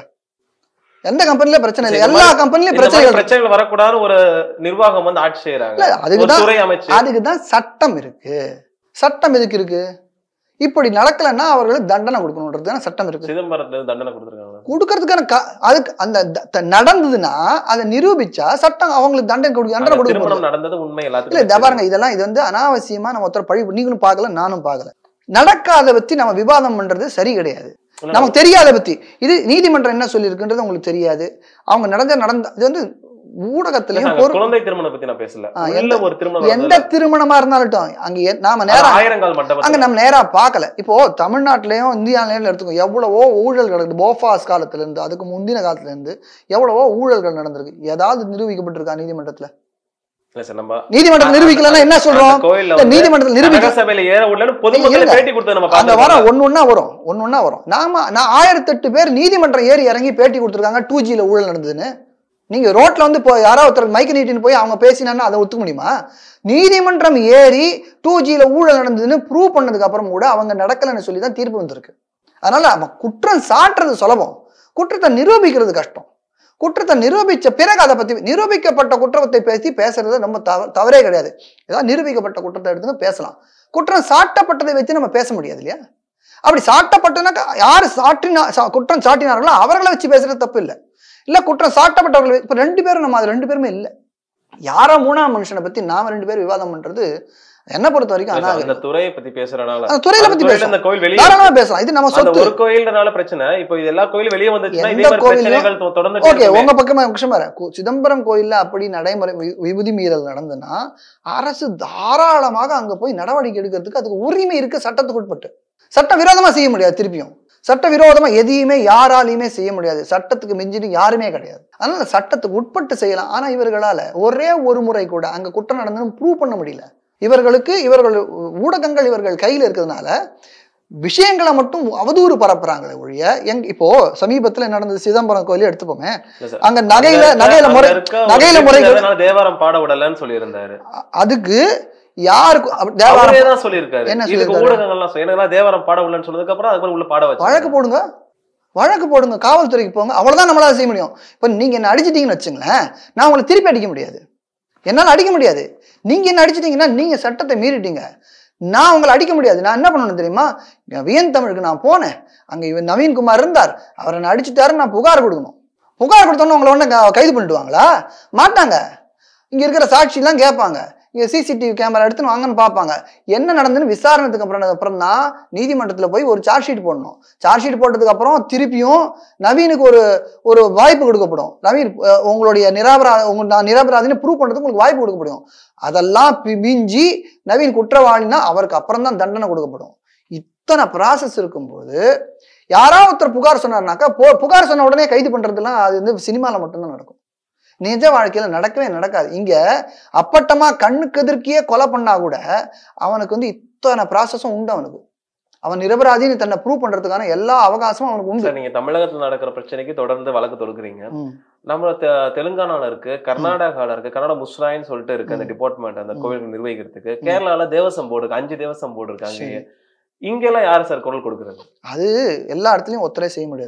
எந்த கம்பெனில பிரச்சனை இல்லை சரி, இந்த எல்லா மாதிரி- கம்பெனிலயும் இந்த மாதிரி பிரச்சனைகள் பிரச்சனைகள் வரக்கூடாதுன்னு ஒரு நிர்வாகம் வந்து ஆட்சி செய்யறாங்க இல்ல அதுக்கு ஒரு தான் துறை அமைச்சு அதுக்கு தான் சட்டம் இருக்கு சட்டம் எதுக்கு இருக்கு இப்படி நடக்கலைன்னா அவர்களுக்கு தண்டனை கொடுக்கணுன்றது தானே சட்டம் இருக்கு சிதம்பரத்துல இருந்து தண்டனை கொடுத்துருக்காங்க கொடுக்கறதுக்கான க- அதுக்கு அந்த த- த- நடந்ததுன்னா அதை நிரூபிச்சா சட்டம் அவங்களுக்கு தண்டனை கொடுக்க தண்டனை கொடுக்க போறது. திருமணம் நடந்தது உண்மை இல்ல எல்லாத்துக்கும் இதை பாருங்க இதெல்லாம் இது வந்து அனாவசியமா நம்ம ஒருத்தர் பழி நீங்களும் பார்க்கல நானும் பார்க்கல நடக்காத பத்தி நம்ம விவாதம் பண்றது சரி கிடையாது தெரியும். நமக்கு தெரியாத பத்தி இது நீதிமன்றம் என்ன சொல்லியிருக்குன்றது உங்களுக்கு தெரியாது அவங்க நடந்த நடந்த இது வந்து இல்ல, ஊடகத்திலையும் நாங்க ஒரு குழந்தை திருமணம் பத்தி நான் பேசல ஆ, உள்ள எந்த- ஒரு திருமணம் எந்த நடந்ததுல, திருமணமா இருந்தாலும் அங்க எ- நாம அது நேரா ஆயிரங்கால் அங்க மண்டபம் நம்ம நேரா பார்க்கல இப்போ தமிழ்நாட்டிலையும் இந்தியாவிலையும் எடுத்துக்கோ எவ்வளவோ ஊழல் நடக்குது போஃபாஸ் காலத்துல இருந்து அதுக்கு முந்தின காலத்துல இருந்து எவ்வளவோ ஊழல்கள் நடந்திருக்கு ஏதாவது நிரூபிக்கப்பட்டிருக்கா நீதிமன்றத்துல இல்ல சார் நம்ம நீதிமன்றம் நிரூபிக்கலன்னா என்ன சொல்றோம் அந்த கோயில்ல இல்ல, வந்து நீதிமன்றத்தில் நிரூபிக்க கனக சபையில ஏற உள்ளன்னு பொதுமக்கள் இருங்க. பேட்டி கொடுத்தது நம்ம அந்த பார்த்திருக்கோம். வரம் ஒண்ணு ஒண்ணா வரும் ஒண்ணு ஒண்ணா வரும் நாம நான் ஆயிரத்தெட்டு பேர் நீதிமன்றம் ஏறி இறங்கி பேட்டி கொடுத்துருக்காங்க டூ ஜில ஊழல் நடந்ததுன்னு நீங்க ரோட்ல வந்து இப்போ யாராவது ஒருத்தர் மைக்க நீட்டின்னு போய் அவங்க பேசினாங்கன்னா அதை ஒத்துக்க முடியுமா நீதிமன்றம் ஏறி டூ ஜில ஊழல் நடந்ததுன்னு ப்ரூவ் பண்ணதுக்கு அப்புறம் கூட அவங்க நடக்கலைன்னு சொல்லி தான் தீர்ப்பு வந்திருக்கு அதனால அவன் குற்றம் சாட்டுறது சுலபம் குற்றத்தை நிரூபிக்கிறது கஷ்டம் குற்றத்தை நிரூபிச்ச பிறகு அதை பத்தி நிரூபிக்கப்பட்ட குற்றத்தை பேசி பேசுறது நம்ம தவ- தவறே கிடையாது ஏதாவது நிரூபிக்கப்பட்ட குற்றத்தை எடுத்துன்னு பேசலாம் குற்றம் சாட்டப்பட்டதை வச்சு நம்ம பேச முடியாது இல்லையா அப்படி சாட்டப்பட்டனாக்கா யார் சாட்டினா சா- குற்றம் சாட்டினார்களோ அவர்களை வச்சு பேசுறது தப்பு இல்லை இல்ல குற்றம் சாட்டப்பட்டவர்கள் இப்ப ரெண்டு பேரும் நம்ம அது ரெண்டு பேருமே இல்லை யாரோ மூணாம் மனுஷனை பத்தி நாம ரெண்டு பேரும் விவாதம் பண்றது என்ன பொறுத்த வரைக்கும் இல்ல சார், அநாகரிகம். அந்த துறையை பத்தி பேசுறனால அந்த துறையில அந்த பத்தி துறையில பேசலாம் இந்த கோயில் வெளியே தாராளமா பேசலாம் இது நம்ம அந்த சொத்து ஒரு கோயில்னால பிரச்சனை இப்போ இது எல்லா கோயிலும் வெளியே வந்துச்சுன்னா எந்த இதே மாதிரி கோயிலும் பிரச்சனைகள் தொ- தொடர்ந்து ஓகே உங்க பக்கமா விஷயம் வேற கு- சிதம்பரம் கோயில்ல அப்படி நடைமுறை வி- விபூதி மீறல் நடந்ததுன்னா அரசு தாராளமாக அங்க போய் நடவடிக்கை எடுக்கிறதுக்கு அதுக்கு உரிமை இருக்கு சட்டத்துக்கு உட்பட்டு சட்ட விரோதமா செய்ய முடியாது திருப்பியும் சட்ட விரோதமா எதையுமே யாராலையுமே செய்ய முடியாது சட்டத்துக்கு மிஞ்சிட்டு யாருமே கிடையாது அதனால சட்டத்துக்கு உட்பட்டு செய்யலாம் ஆனா இவர்களால ஒரே ஒரு முறை கூட அங்க குற்றம் நடந்ததுன்னு ப்ரூவ் பண்ண முடியல இவர்களுக்கு இவர்கள் ஊடகங்கள் இவர்கள் கையில் இருக்கிறதுனால விஷயங்களை மட்டும் அவதூறு பரப்புறாங்களே ஒழிய எங் இப்போ சமீபத்துல நடந்தது சிதம்பரம் கோயிலே எடுத்துப்போமே இல்ல சார். அங்க நகையில அங்க நகையில இருக்க- முறை அங்க இருக்க ஒரு நகையில வீட்டுல முறைகள் அதனால தேவாரம் பாட விடலன்னு சொல்லியிருந்தாரு அ- அதுக்கு யாருக்கு அப்ப- தேவாரம் அவரே தான் சொல்லியிருக்காரு என்ன இதுக்கு சொல்லியிருக்காரு? ஊடகங்கள்லாம் சொல்லி எனக்கு தேவாரம் பாட விடலன்னு சொன்னதுக்கு அப்புறம் அதுக்கு உள்ள பாட வச்சு வழக்கு போடுங்க வழக்கு போடுங்க காவல்துறைக்கு போங்க அவ்வளவுதான் நம்மளால செய்ய முடியும் இப்ப நீங்க என்ன அடிச்சிட்டீங்கன்னு வச்சுங்களேன் நான் உங்களை திருப்பி அடிக்க முடியாது என்னால அடிக்க முடியாது நீங்க என்ன அடிச்சிட்டீங்கன்னா நீங்க சட்டத்தை மீறிட்டீங்க நான் உங்களை அடிக்க முடியாது நான் என்ன பண்ணணும் தெரியுமா வியன் தமிழுக்கு நான் போனேன் அங்க இவன் நவீன்குமார் இருந்தார் அவரை நான் அடிச்சுட்டாரு நான் புகார் கொடுக்கணும் புகார் கொடுத்தோன்னே உங்களை உடனே க- கைது பண்ணிடுவாங்களா மாட்டாங்க இங்க இருக்கிற சாட்சிலாம் கேட்பாங்க இங்க சிசிடிவி கேமரா எடுத்து வாங்கன்னு பார்ப்பாங்க என்ன நடந்துன்னு விசாரணத்துக்கு அப்புறம் அப்புறம் தான் நீதிமன்றத்துல போய் ஒரு சார்ஜ் ஷீட் போடணும் சார்ஜ் ஷீட் போட்டதுக்கு அப்புறம் திருப்பியும் நவீனுக்கு ஒரு ஒரு வாய்ப்பு கொடுக்கப்படும் நவீன் அஹ், உங்களுடைய நிராபரா உங்க நான் நிராபராதின்னு ப்ரூவ் பண்றதுக்கு உங்களுக்கு வாய்ப்பு கொடுக்கப்படும் அதெல்லாம் பி- மிஞ்சி நவீன் குற்றவாளினா அவருக்கு அப்புறம் தான் தண்டனை கொடுக்கப்படும் இத்தனை ப்ராசஸ் இருக்கும்போது யாராவது ஒருத்தர் புகார் சொன்னார்னாக்கா போ புகார் சொன்ன உடனே கைது பண்றதுலாம் அது வந்து சினிமால மட்டும்தான் நடக்கும் நிஜ வாழ்க்கையில நடக்கவே நடக்காது இங்க அப்பட்டமா கண்ணுக்கு எதிர்க்கியே கொலை பண்ணா கூட அவனுக்கு வந்து இத்தனை ப்ராசஸும் உண்டு அவனுக்கு அவன் நிரபராதின்னு தன்னை ப்ரூவ் பண்றதுக்கான எல்லா அவகாசமும் அவனுக்கு உண்டு சார் நீங்க தமிழகத்துல நடக்கிற பிரச்சனைக்கு தொடர்ந்து வழக்கு தொடுக்குறீங்க ம். நம்ம தெ- தெலுங்கானால இருக்கு கர்நாடகால இருக்கு கன்னட முஸ்ராயின்னு சொல்லிட்டு இருக்கு அந்த டிபார்ட்மெண்ட் அந்த ம். கோவில்கள் நிர்வகிக்கிறதுக்கு கேரளால தேவசம் போர்டு இருக்கு அஞ்சு தேவசம் போர்டு இருக்கு சரி. அங்கேயே இங்கெல்லாம் யாரு சார் குரல் கொடுக்குறது அது எல்லா இடத்துலயும் ஒத்தரே செய்ய முடியாது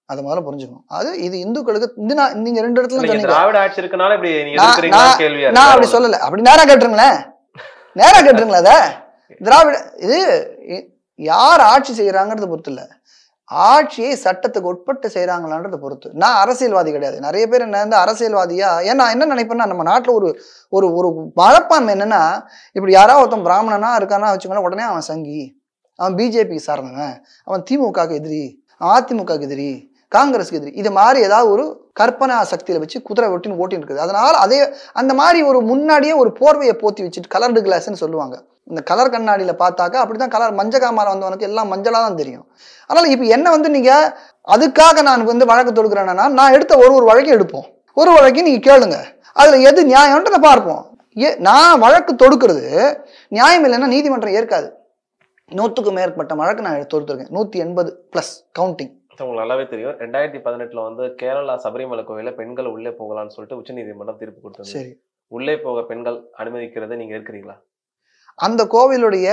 அதை முதல்ல புரிஞ்சுக்கணும் அது இது இந்துக்களுக்கு இந்த நா- நீங்க ரெண்டு இடத்துல நீங்க சொன்னீங்க திராவிட ஆட்சி இருக்கனால இப்படி நீங்க நான் எதிர்க்கிறீங்களா நான் கேள்வியா நான் அப்படி இருக்கு சொல்லல அப்படி நேரா கேட்டுருங்களேன் நேரா கேட்டுருங்களேன் அத திராவிட இது இ- யார் ஆட்சி செய்யறாங்கிறத பொறுத்து இல்ல ஆட்சியை சட்டத்துக்கு உட்பட்டு செய்யறாங்களான்றத பொறுத்து நான் அரசியல்வாதி கிடையாது நிறைய பேர் என்ன வந்து அரசியல்வாதியா ஏன்னா என்ன நினைப்பேன்னா நம்ம நாட்டுல ஒரு ஒரு ஒரு மனப்பான்மை என்னன்னா இப்படி யாராவது ஒருத்தன் பிராமணனா இருக்கானா வச்சுக்கோங்களேன் உடனே அவன் சங்கி அவன் பிஜேபி சார்ந்தவன் அவன் திமுகவுக்கு எதிரி அவன் அதிமுகவுக்கு எதிரி காங்கிரஸ்க்கு எதிரி இது மாதிரி ஏதாவது ஒரு கற்பனா சக்தியில வச்சு குதிரை ஒட்டின்னு ஓட்டின்னு இருக்குது அதனால அதே அந்த மாதிரி ஒரு முன்னாடியே ஒரு போர்வையை போத்தி வச்சுட்டு கலர்டு கிளாஸ்ன்னு சொல்லுவாங்க இந்த கலர் கண்ணாடியில பார்த்தாக்கா அப்படிதான் கலர் மஞ்சள் காமால வந்தவனுக்கு எல்லாம் மஞ்சளா தான் தெரியும் அதனால இப்போ என்ன வந்து நீங்க அதுக்காக நான் வந்து வழக்கு தொடுக்கிறேன்னா நான் எடுத்த ஒரு ஒரு வழக்கையும் எடுப்போம் ஒரு வழக்கையும் நீங்க கேளுங்க அதுல எது நியாயம்ன்றதை பார்ப்போம் ஏ நான் வழக்கு தொடுக்கிறது நியாயம் இல்லைன்னா நீதிமன்றம் ஏற்காது நூற்றுக்கு மேற்பட்ட வழக்கு நான் தொடுத்துருக்கேன் நூற்றி எண்பது ப்ளஸ் கவுண்டிங் உங்களுக்கு நல்லாவே தெரியும் ரெண்டாயிரத்தி பதினெட்டுல வந்து கேரளா சபரிமலை கோயில பெண்கள் உள்ளே போகலாம்னு சொல்லிட்டு உச்சநீதிமன்றம் தீர்ப்பு கொடுத்தது சரி உள்ளே போக பெண்கள் அனுமதிக்கிறதை நீங்க இருக்கிறீங்களா அந்த கோவிலுடைய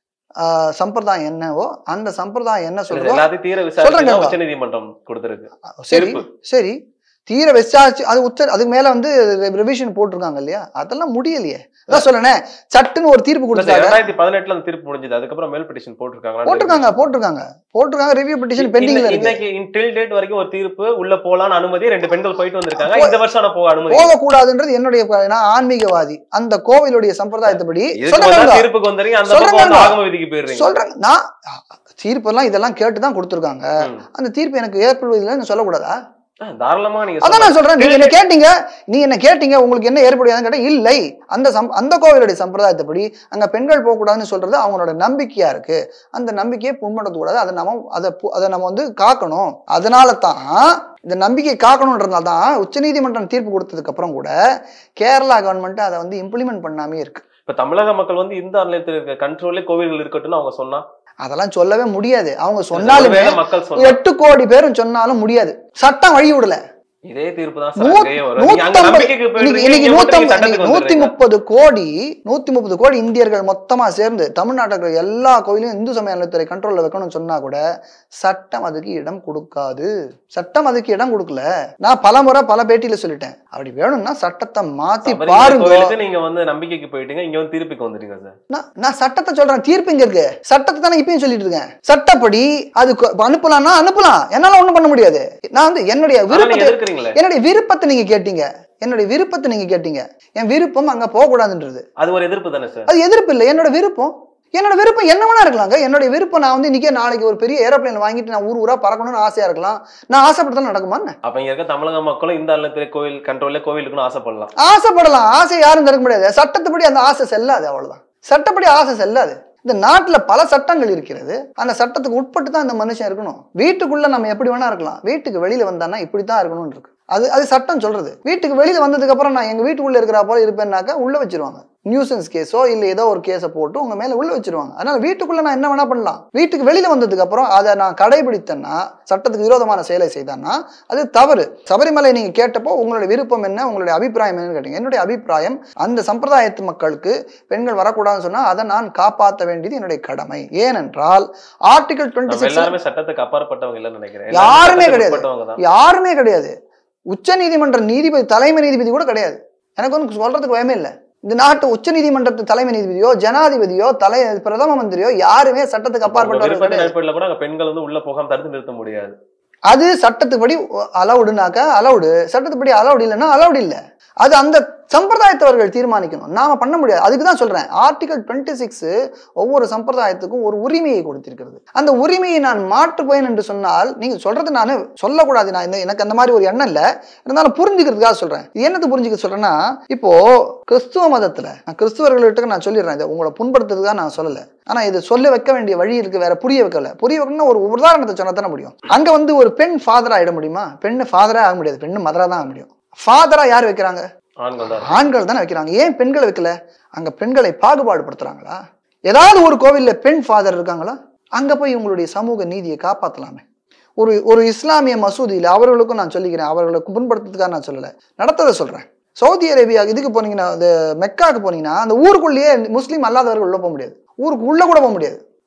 ஆஹ், சம்பிரதாயம் என்னவோ அந்த சம்பிரதாயம் என்ன இல்ல, சொல்றதோ எல்லாத்தையும் தீர சொல்றேன் விசாரிச்சு கேளுங்க. உச்சநீதிமன்றம் கொடுத்திருக்கு சரி தீர்ப்பு. சரி தீர விசாரிச்சு அது உச்ச அதுக்கு மேல வந்து ரிவிஷன் போட்டிருக்காங்க இல்லையா அதெல்லாம் முடியலையே அதான் சொல்லணே சட்டுன்னு ஒரு தீர்ப்பு இல்ல, கொடுத்தாங்க ரெண்டாயிரத்தி பதினெட்டுல அந்த தீர்ப்பு முடிஞ்சது அதுக்கப்புறம் மேல் பெட்டிஷன் போட்டிருக்காங்களா போட்டிருக்காங்க போட்டிருக்காங்க போட்டிருக்காங்க ரிவ்யூ பெட்டிஷன் பெண்டிங்ல இருக்கு இன்னைக்கு டில் டேட் வரைக்கும் ஒரு தீர்ப்பு உள்ள போலான்னு அனுமதி ரெண்டு பெண்கள் போயிட்டு வந்திருக்காங்க இந்த வருஷம் ஆனா போக அனுமதி போகக்கூடாதுன்றது என்னுடைய ப- நான் ஆன்மீகவாதி அந்த கோவிலுடைய சம்பிரதாயத்தைப்படி இதுக்கு சொல்லுங்க வந்தா தீர்ப்புக்கு வந்துறீங்க அந்த சொல்றேன் பக்கம் வந்து கேளுங்க. ஆகம விதிக்கு போயிடுறீங்க சொல்றேன் நான் தீர்ப்பெல்லாம் இதெல்லாம் கேட்டு தான் கொடுத்துருக்காங்க ம். அந்த தீர்ப்பு எனக்கு ஏற்படுவதில்லை சொல்லக்கூடாதா ஆ, தாராளமா நீங்க அதான் நான் சொல்லலாம். சொல்றேன் நீங்க என்ன கேட்டீங்க நீ என்ன கேட்டீங்க உங்களுக்கு என்ன ஏற்படுதான்னு கேட்டா இல்லை அந்த சம் அந்த கோவிலுடைய சம்பிரதாயத்தைப்படி அங்க பெண்கள் போகக்கூடாதுன்னு சொல்றது அவங்களோட நம்பிக்கையா இருக்கு அந்த நம்பிக்கையை புண்படுத்தக்கூடாது அதை நம்ம அதை பு- அதை நம்ம வந்து காக்கணும் அதனால தான் இந்த நம்பிக்கை காக்கணுன்றதுனால தான் உச்சநீதிமன்றம் தீர்ப்பு கொடுத்ததுக்கு அப்புறம் கூட கேரளா கவர்மெண்ட் அதை வந்து இம்ப்ளிமெண்ட் பண்ணாமே இருக்கு இப்ப தமிழக மக்கள் வந்து இந்த ஆலயத்தில் இருக்க கண்ட்ரோல்லே கோவில்கள் இருக்கட்டும்னு அவங்க சொன்னா அதெல்லாம் சொல்லவே முடியாது அவங்க சொன்னாலுமே ஒருவேளை மக்கள் சொன்னா எட்டு கோடி பேரும் சொன்னாலும் முடியாது சட்டம் வழி விடல இதே தீர்ப்பு தான் நூ- சார் அங்கேயும் வரும். நீங்க அங்க நூத்தம்பது- நம்பிக்கைக்கு இன்னைக்கு போயிடுறீங்க, இன்னைக்கு இங்க மட்டும் நீங்க நூத்தம்பது- சட்டத்துக்கு இன்னைக்கு நூத்தி வந்துடுறீங்க. முப்பது கோடி நூத்தி முப்பது கோடி இந்தியர்கள் மொத்தமா சேர்ந்து தமிழ்நாட்டில் இருக்கிற எல்லா கோயிலையும் இந்து சமய நலத்துறை கண்ட்ரோல்ல வைக்கணும்னு சொன்னா கூட சட்டம் அதுக்கு இடம் கொடுக்காது சட்டம் அதுக்கு இடம் கொடுக்கல நான் பல முறை பல பேட்டியில சொல்லிட்டேன் அப்படி வேணும்னா சட்டத்தை மாத்தி சபரிமலை பாருங்க கோவிலுக்கு நீங்க வந்து நம்பிக்கைக்கு போயிட்டீங்க இங்க வந்து திருப்பிக்கு வந்துட்டீங்க சார் நான் நான் சட்டத்தை சொல்றேன் தீர்ப்பு இங்க இருக்கு சட்டத்தை தானே இப்பயும் சொல்லிட்டு இருக்கேன் சட்டப்படி அது கொ- அனுப்பலாம்னா அனுப்பலாம் என்னால ஒண்ணும் பண்ண முடியாது நான் வந்து என்னுடைய ஆனா நீங்க விருப்பத்தை எதிர்க்கிறீங்களே என்னுடைய விருப்பத்தை நீங்க கேட்டீங்க என்னுடைய விருப்பத்தை நீங்க கேட்டீங்க என் விருப்பம் அங்க போக கூடாதுன்றது அது ஒரு எதிர்ப்பு தானே சார் அது எதிர்ப்பு இல்லை என்னோட விருப்பம் என்னோட விருப்பம் என்ன வேணா இருக்கலாங்க என்னுடைய விருப்பம் நான் வந்து இன்னைக்கே நாளைக்கு ஒரு பெரிய ஏரோப்ளேன் வாங்கிட்டு நான் ஊர் ஊரா பறக்கணும்னு ஆசையா இருக்கலாம் நான் ஆசைப்பட்டாலும் நடக்குமா என்ன? அப்ப இங்க இருக்க தமிழக மக்களும் இந்த ஆலயத்திலே கோவில் கண்ட்ரோல்ல கோவில் இருக்குன்னு ஆசைப்படலாம் ஆசைப்படலாம் ஆசை யாரும் தடுக்க முடியாது சட்டத்துப்படி அந்த ஆசை செல்லாது அவ்வளவுதான் சட்டப்படி ஆசை செல்லாது இந்த நாட்டுல பல சட்டங்கள் இருக்கிறது அந்த சட்டத்துக்கு உட்பட்டு தான் இந்த மனுஷன் இருக்கணும் வீட்டுக்குள்ள நம்ம எப்படி வேணா இருக்கலாம் வீட்டுக்கு வெளியில வந்தானா இப்படி தான் இருக்கணும்னு இருக்கு அது அது சட்டம் சொல்றது வீட்டுக்கு வெளியில வந்ததுக்கு அப்புறம் நான் எங்க வீட்டுக்குள்ள இருக்கிற போல இருப்பேன்னாக்கா உள்ள வச்சிருவாங்க நியூசன்ஸ் கேஸோ இல்ல ஏதோ ஒரு கேஸை போட்டு உங்க மேல உள்ள வச்சிருவாங்க அதனால வீட்டுக்குள்ள நான் என்ன வேணா பண்ணலாம் வீட்டுக்கு வெளியில வந்ததுக்கு அப்புறம் அதை நான் கடைபிடித்தேன்னா சட்டத்துக்கு விரோதமான செயலை செய்தேன்னா அது தவறு சபரிமலை நீங்க கேட்டப்போ உங்களுடைய விருப்பம் என்ன உங்களுடைய அபிப்பிராயம் என்னன்னு கேட்டீங்க என்னுடைய அபிப்பிராயம் அந்த சம்பிரதாயத்து மக்களுக்கு பெண்கள் வரக்கூடாதுன்னு சொன்னா அதை நான் காப்பாற்ற வேண்டியது என்னுடைய கடமை ஏனென்றால் ஆர்டிகல் டுவெண்ட்டி நம்ம சிக்ஸ் எல்லாருமே சட்டத்துக்கு அப்பாற்பட்டவங்க இல்லைன்னு நினைக்கிறேன் யாருமே எல்லாருமே கிடையாது. சட்டத்துக்கு உட்பட்டவங்க தான். யாருமே கிடையாது உச்ச நீதிமன்ற நீதிபதி தலைமை நீதிபதி கூட கிடையாது எனக்கு வந்து சொல்றதுக்கு பயமே இல்லை இந்த நாட்டு உச்ச நீதிமன்றத்து தலைமை நீதிபதியோ ஜனாதிபதியோ தலை பிரதம மந்திரியோ யாருமே சட்டத்துக்கு உங்க அப்பாற்பட்டவர்கள் விருப்பத்தின் கிடையாது அடிப்படையில கூட அங்க பெண்கள் வந்து உள்ள போகாம தடுத்து நிறுத்த முடியாது அது சட்டத்துப்படி அலவுடுனாக்கா அலவுடு சட்டத்துப்படி அலவுடு இல்லைன்னா அலவுடு இல்லை அது அந்த சம்பிரதாயத்தவர்கள் தீர்மானிக்கணும் நாம பண்ண முடியாது அதுக்கு தான் சொல்றேன் ஆர்டிகல் டுவெண்ட்டி சிக்ஸ் ஒவ்வொரு சம்பிரதாயத்துக்கும் ஒரு உரிமையை கொடுத்திருக்கிறது அந்த உரிமையை நான் மாற்றுப்பேன் என்று சொன்னால் நீங்க சொல்றது நான் சொல்லக்கூடாது நான் இந்த- எனக்கு அந்த மாதிரி ஒரு எண்ணம் இல்லை இருந்தாலும் புரிஞ்சுக்கிறதுக்காக சொல்றேன் இது என்னது புரிஞ்சுக்க சொல்றேன்னா இப்போ கிறிஸ்துவ மதத்துல நான் கிறிஸ்துவர்கள்ட்ட நான் சொல்லிடுறேன் இதை உங்களை புண்படுத்துறதுக்காக நான் சொல்லல ஆனா இது சொல்ல வைக்க வேண்டிய வழி இருக்கு வேற புரிய வைக்கல புரிய வைக்கணும்னா ஒரு உதாரணத்தை சொன்னா தானே முடியும் அங்க வந்து ஒரு பெண் ஃபாதரா ஆயிட முடியுமா பெண்ணு ஃபாதரா ஆக முடியாது பெண்ணு மதரா தான் ஆக முடியும் ஃபாதரா யார் வைக்கிறாங்க ஆண்கள் தான் ஆண்கள் தானே வைக்கிறாங்க ஏன் பெண்களை வைக்கல அங்க பெண்களை பாகுபாடுபடுத்துறாங்களா ஏதாவது ஒரு கோவில்ல பெண் ஃபாதர் இருக்காங்களா அங்க போய் உங்களுடைய சமூக நீதியை காப்பாத்தலாமே ஒரு ஒரு இஸ்லாமிய மசூதியில அவர்களுக்கும் நான் சொல்லிக்கிறேன் அவர்களை புண்படுத்துறதுக்காக நான் சொல்லல நடத்ததை சொல்றேன் சவுதி அரேபியா இதுக்கு போனீங்கன்னா இந்த மெக்காவுக்கு போனீங்கன்னா அந்த ஊருக்குள்ளேயே முஸ்லீம் அல்லாதவர்கள் உள்ள போக முடியாது ஊருக்கு உள்ள கூட போக முடியாது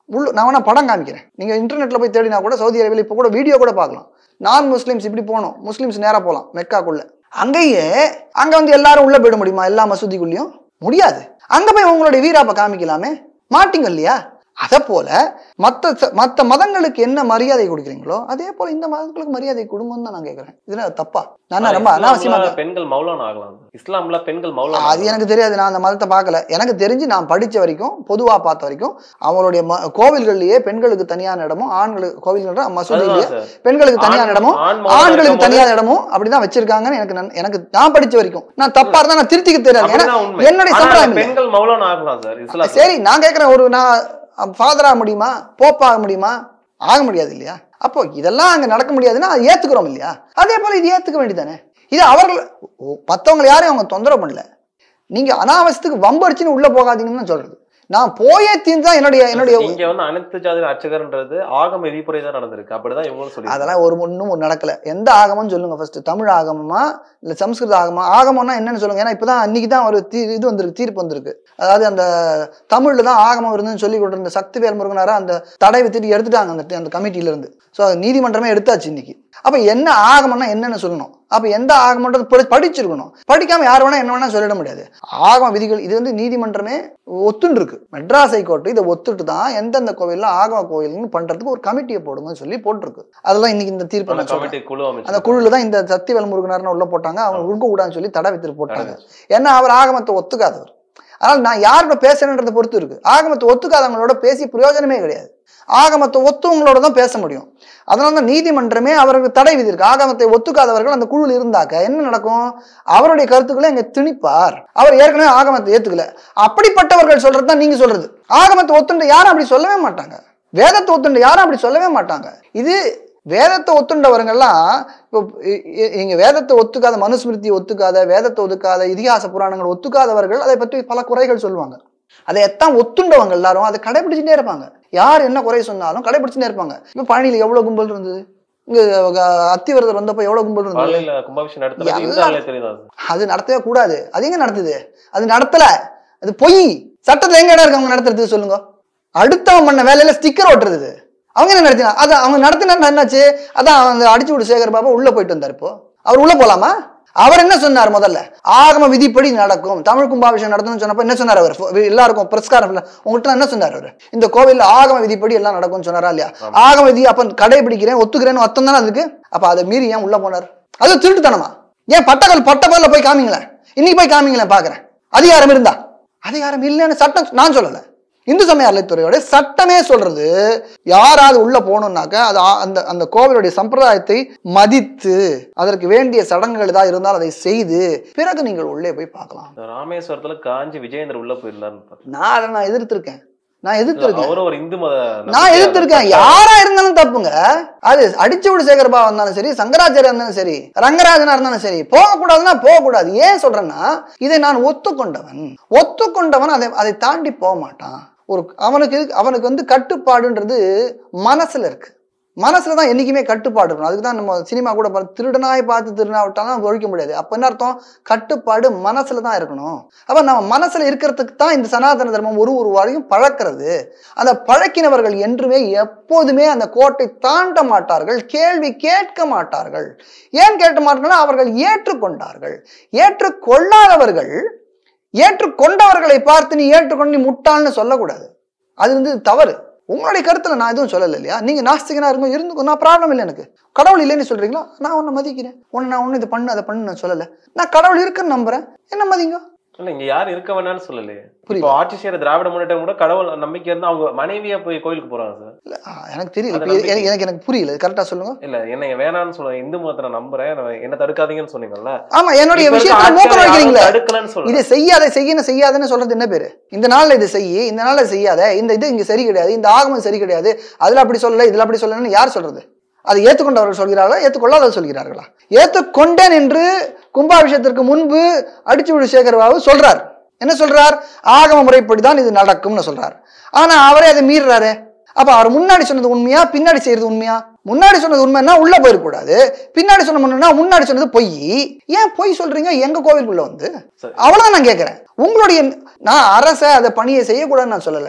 உள்ள நான் வேணா படம் காமிக்கிறேன் நீங்க இன்டர்நெட்ல போய் தேடினா கூட சவுதி அரேபியாவில் இப்போ கூட வீடியோ கூட பார்க்கலாம் நான் முஸ்லிம்ஸ் இப்படி போகணும் முஸ்லிம்ஸ் நேரா போகலாம் மெக்காக்குள்ள அங்கேயே அங்க வந்து எல்லாரும் உள்ள போயிட முடியுமா எல்லா மசூதிக்குள்ளேயும் முடியாது அங்க போய் உங்களுடைய வீராப்பை காமிக்கலாமே மாட்டீங்க இல்லையா அதை போல மற்ற மற்ற மதங்களுக்கு என்ன மரியாதை கொடுக்குறீங்களோ அதே போல இந்த மதங்களுக்கு மரியாதை கொடுங்கன்னு தான் நான் கேட்கறேன் இதுல தப்பா நான் ரொம்ப அனாவசியமா இஸ்லாம்ல பெண்கள் மௌலானா ஆகலாம் இஸ்லாம்ல பெண்கள் மௌலானா அது எனக்கு தெரியாது நான் அந்த மதத்தை பார்க்கல எனக்கு தெரிஞ்சு நான் படிச்ச வரைக்கும் பொதுவா பார்த்த வரைக்கும் அவங்களுடைய ம- கோவில்கள்லயே பெண்களுக்கு தனியான இடமும் ஆண்களுக்கு கோவில்கள் மசூதியிலேயே அதுதான் சார். பெண்களுக்கு தனியான ஆண்- இடமும் ஆண் மௌலானா ஆண்களுக்கு இருக்கும்போது தனியான இடமும் அப்படிதான் வச்சிருக்காங்கன்னு எனக்கு நன்- எனக்கு நான் படிச்ச வரைக்கும் நான் தப்பா இருந்தா நான் திருத்திக்க தெரியாது ஏன்னா அப்படிதான் உண்மை. என்னுடைய ஆனா சம்பிரதாயம் இல்லை. பெண்கள் மௌலானா ஆகலாம் சார் இஸ்லாம் சரி நான் கேட்குறேன் ஒரு நான் ஃபாதர் ஆக முடியுமா போப் ஆக முடியுமா ஆக முடியாது இல்லையா அப்போ இதெல்லாம் அங்க நடக்க முடியாதுன்னா அதை ஏத்துக்கிறோம் இல்லையா அதே போல இது ஏத்துக்க வேண்டியதானே இது அவர்கள் ஓ, மத்தவங்களை யாரையும் அவங்க தொந்தரவு பண்ணல நீங்க அனாவசியத்துக்கு வம்படிச்சுன்னு உள்ள போகாதீங்கன்னு நான் சொல்றது நான் போயே தீர்ந்து தான் என்னுடைய என்னுடைய இங்க வந்து அனைத்து ஜாதி அர்ச்சகர்ன்றது ஆகம விதிப்புரை தான் நடந்திருக்கு அப்படிதான் இவங்களும் சொல்லி அதெல்லாம் ஒரு ஒன்றும் நடக்கல எந்த ஆகமம்னு சொல்லுங்க ஃபர்ஸ்ட் தமிழ் ஆகமமா இல்ல சம்ஸ்கிருத ஆகமா ஆகமம்னா என்னன்னு சொல்லுங்க ஏன்னா இப்பதான் அன்னைக்கு தான் ஒரு தீ இது வந்திருக்கு தீர்ப்பு வந்திருக்கு அதாவது அந்த தமிழ்ல தான் ஆகமம் இருந்துன்னு சொல்லி கொண்டிருந்த சக்திவேல் முருகனார அந்த தடை வித்துட்டு எடுத்துட்டாங்க அந்த அந்த கமிட்டியில இருந்து ஸோ நீதிமன்றமே எடுத்தாச்சு இன்னைக்கு அப்ப என்ன ஆகமம்னா என்னன்னு சொல்லணும் அப்ப எந்த ஆகமன்றது படி- படிச்சிருக்கணும் படிக்காம யார் வேணா என்ன வேணா சொல்லிட முடியாது ஆகம விதிகள் இது வந்து நீதிமன்றமே ஒத்துண்டு இருக்கு மெட்ராஸ் ஹைகோர்ட் இதை ஒத்துட்டு தான் எந்தெந்த கோவில்ல ஆகம கோவில்னு பண்றதுக்கு ஒரு கமிட்டியை போடுங்கன்னு சொல்லி போட்டிருக்கு அதெல்லாம் இன்னைக்கு இந்த தீர்ப்பு நான் சொல்றேன். கமிட்டி குழு அமைச்சு அந்த குழுல தான் இந்த சத்திவேல் முருகனார்னு உள்ள போட்டாங்க அவங்க உருக்க கூடாதுன்னு சொல்லி தடை வித்து போட்டாங்க ஏன்னா அவர் ஆகமத்தை ஒத்துக்காதவர் அதனால நான் யாரோட பேசுறேன்றதை பொறுத்து இருக்கு ஆகமத்தை ஒத்துக்காதவங்களோட பேசி பிரயோஜனமே கிடையாது ஆகமத்தை ஒத்துவங்களோட தான் பேச முடியும் அதனால தான் நீதிமன்றமே அவருக்கு தடை விதிருக்கு ஆகமத்தை ஒத்துக்காதவர்கள் அந்த குழுவில் இருந்தாக்க என்ன நடக்கும் அவருடைய கருத்துக்களை இங்க திணிப்பார் அவர் ஏற்கனவே ஆகமத்தை ஏத்துக்கல அப்படிப்பட்டவர்கள் சொல்றது தான் நீங்க சொல்றது ஆகமத்தை ஒத்துண்டு யாரும் அப்படி சொல்லவே மாட்டாங்க வேதத்தை ஒத்துண்டு யாரும் அப்படி சொல்லவே மாட்டாங்க இது வேதத்தை ஒத்துண்டவர்கள்லாம் இப்போ இ- இ- இங்க வேதத்தை ஒத்துக்காத மனுஸ்மிருதி ஒத்துக்காத வேதத்தை ஒத்துக்காத இதிகாச புராணங்கள் ஒத்துக்காதவர்கள் அதை பற்றி பல குறைகள் சொல்லுவாங்க அதை எத்தான் ஒத்துண்டவங்க எல்லாரும் அதை கடைபிடிச்சுட்டே இருப்பாங்க யார் என்ன குறை சொன்னாலும் கடைபிடிச்சுட்டே இருப்பாங்க இப்போ பழனியில் எவ்வளவு கும்பல் இருந்தது இங்க அஹ், அத்திவரதர் வந்தப்போ எவ்வளவு கும்பல் இருந்தது காலையில கும்பாபிஷேகம் நடத்துறது இந்த எல்லாம் ஆளே தெரியுதா அது? அது நடத்தவே கூடாது அது எங்க நடத்துது அது நடத்தல அது பொய் சட்டத்துல எங்க இடம் இருக்கு அவங்க நடத்துறது சொல்லுங்க அடுத்தவன் பண்ண வேலையில ஸ்டிக்கர் ஒட்டுறது இது. அவங்க என்ன நடத்தினா அது அவங்க நடத்தினா என்னாச்சு அதான் அந்த அடிச்சு விடு சேகர் பாபா உள்ள போயிட்டு வந்தார் இப்போ அவர் உள்ள போலாமா அவர் என்ன சொன்னார் முதல்ல ஆகம விதிப்படி நடக்கும் தமிழ் கும்பாபிஷேகம் நடத்தணும்னு சொன்னப்ப என்ன சொன்னார் அவர் ஃபோ- எல்லாருக்கும் பிரஸ்காரம் இல்ல உங்கள்கிட்ட என்ன சொன்னார் அவர் இந்த கோவில்ல ஆகம விதிப்படி எல்லாம் நடக்கும்னு சொன்னாரா இல்லையா ஆகம விதி அப்ப கடைபிடிக்கிறேன் ஒத்துக்கிறேன்னு அர்த்தம் தானே அதுக்கு அப்ப அதை மீறி ஏன் உள்ள போனார் அது திருட்டுத்தனமா ஏன் பட்டக்கல் பட்டப்பல்ல போய் காமிங்களேன் இன்னைக்கு போய் காமிங்களேன் பாக்குறேன் அதிகாரம் இருந்தா அதிகாரம் இல்லைன்னு சட்டம் நான் சொல்லல இந்து சமய அறநிலைத்துறையோட சட்டமே சொல்றது யாராவது உள்ள போகணும்னாக்க அது ஆ- அந்த அந்த கோவிலுடைய சம்பிரதாயத்தை மதித்து அதற்கு வேண்டிய சடங்குகள் ஏதாவது இருந்தால் அதை செய்து பிறகு நீங்கள் உள்ளே போய் பார்க்கலாம் இந்த ராமேஸ்வரத்துல காஞ்சி விஜயேந்தர் உள்ள போயிருந்தாருன்னு பார்த்தேன். நான் அதை நான் எதிர்த்திருக்கேன் நான் எதிர்த்திருக்கேன் அவரும் ஒரு இந்து மத நான் நம்பிக்கையாளர். எதிர்த்திருக்கேன் யாரா இருந்தாலும் தப்புங்க அது அடிச்சு விடு சேகர்பா இருந்தாலும் சரி சங்கராச்சாரியா இருந்தாலும் சரி ரங்கராஜனா இருந்தாலும் சரி போகக்கூடாதுன்னா போகக்கூடாது ஏன் சொல்றேன்னா இதை நான் ஒத்துக்கொண்டவன் ஒத்துக்கொண்டவன் அதை அதை தாண்டி போக மாட்டான் ஒரு அவனுக்கு இருக்கு- அவனுக்கு வந்து கட்டுப்பாடுன்றது மனசுல இருக்கு மனசுல தான் என்னைக்குமே கட்டுப்பாடு இருக்கணும் அதுக்கு தான் நம்ம சினிமா கூட பாரு, திருடனாய் பார்த்து திருடனா விட்டாலும் ஒழிக்க முடியாது அப்ப என்ன அர்த்தம் கட்டுப்பாடு மனசுல தான் இருக்கணும் அப்ப நம்ம மனசுல இருக்கிறதுக்கு தான் இந்த சனாதன தர்மம் ஒரு ஒரு வாரையும் பழக்கிறது அந்த பழக்கினவர்கள் என்றுமே எப்போதுமே அந்த கோட்டை தாண்ட மாட்டார்கள் கேள்வி கேட்க மாட்டார்கள் ஏன் கேட்க மாட்டார்கள் அவர்கள் ஏற்றுக்கொண்டார்கள் ஏற்றுக்கொள்ளாதவர்கள் ஏற்றுக்கொண்டவர்களை பார்த்து நீ ஏற்றுக்கொண்டு நீ முட்டாள்னு சொல்லக்கூடாது அது வந்து தவறு உங்களுடைய கருத்துல நான் எதுவும் சொல்லலை இல்லையா நீங்க நாஸ்திகனா இருக்கும் இருந்துக்கும் நான் ப்ராப்ளம் இல்லை எனக்கு கடவுள் இல்லைன்னு சொல்றீங்களா நான் உன்னை மதிக்கிறேன் உன்னை நான் ஒண்ணு இது பண்ணு அதை பண்ணு நான் சொல்லலை நான் கடவுள் இருக்குன்னு நம்புறேன் என்ன மதிங்க இல்ல இங்க யாரும் இருக்க வேணாம்னு சொல்லலையே புரியல. இப்போ ஆட்சி செய்யற திராவிட முன்னேற்றம் கூட கடவுள் நம்பிக்கை இருந்து அவங்க மனைவியா போய் கோயிலுக்கு போறாங்க சார் இல்ல, ஆ, எனக்கு தெரியல அது இப்ப எனக்கு நம்பிக்கை. எனக்கு எனக்கு புரியல கரெக்டா சொல்லுங்க இல்ல என்ன வேணாம்னு சொல்ல இந்து மதத்தை நான் நம்புறேன் நான் என்ன தடுக்காதீங்கன்னு சொன்னீங்கல்ல ஆமா என்னுடைய இப்ப இருக்க விஷயத்துல மூக்க ஆட்சியாளர் யாரும் வைக்கிறீங்களே தடுக்கலன்னு சொல்றேன் இதை செய்யாத செய்யணும் செய்யாதுன்னு சொல்றது என்ன பேரு இந்த நாள்ல இது செய்யி இந்த நாள்ல செய்யாத இந்த இது இங்க சரி கிடையாது இந்த ஆகமம் சரி கிடையாது அதுல அப்படி சொல்லல இதுல அப்படி சொல்லலன்னு யார் சொல்றது அதை ஏற்றுக்கொண்டவர்கள் சொல்கிறார்களா ஏற்றுக்கொள்ளாதவர் சொல்கிறார்களா ஏற்றுக்கொண்டேன் என்று கும்பாபிஷேகத்திற்கு முன்பு அடிச்சு விடு சேகர் பாபு சொல்றார் என்ன சொல்றார் ஆகம முறைப்படி தான் இது நடக்கும்னு சொல்றார் ஆனா அவரே அதை மீறுறாரு அப்ப அவர் முன்னாடி சொன்னது உண்மையா பின்னாடி செய்யறது உண்மையா முன்னாடி சொன்னது உண்மைன்னா உள்ள போயிருக்கூடாது பின்னாடி சொன்ன முன்னா முன்னாடி சொன்னது பொய் ஏன் பொய் சொல்றீங்க எங்க கோவிலுக்குள்ள வந்து சரி. அவ்வளவுதான் நான் கேட்கிறேன் உங்களுடைய நான் அரச அதை பணியை செய்யக்கூடாதுன்னு நான் சொல்லல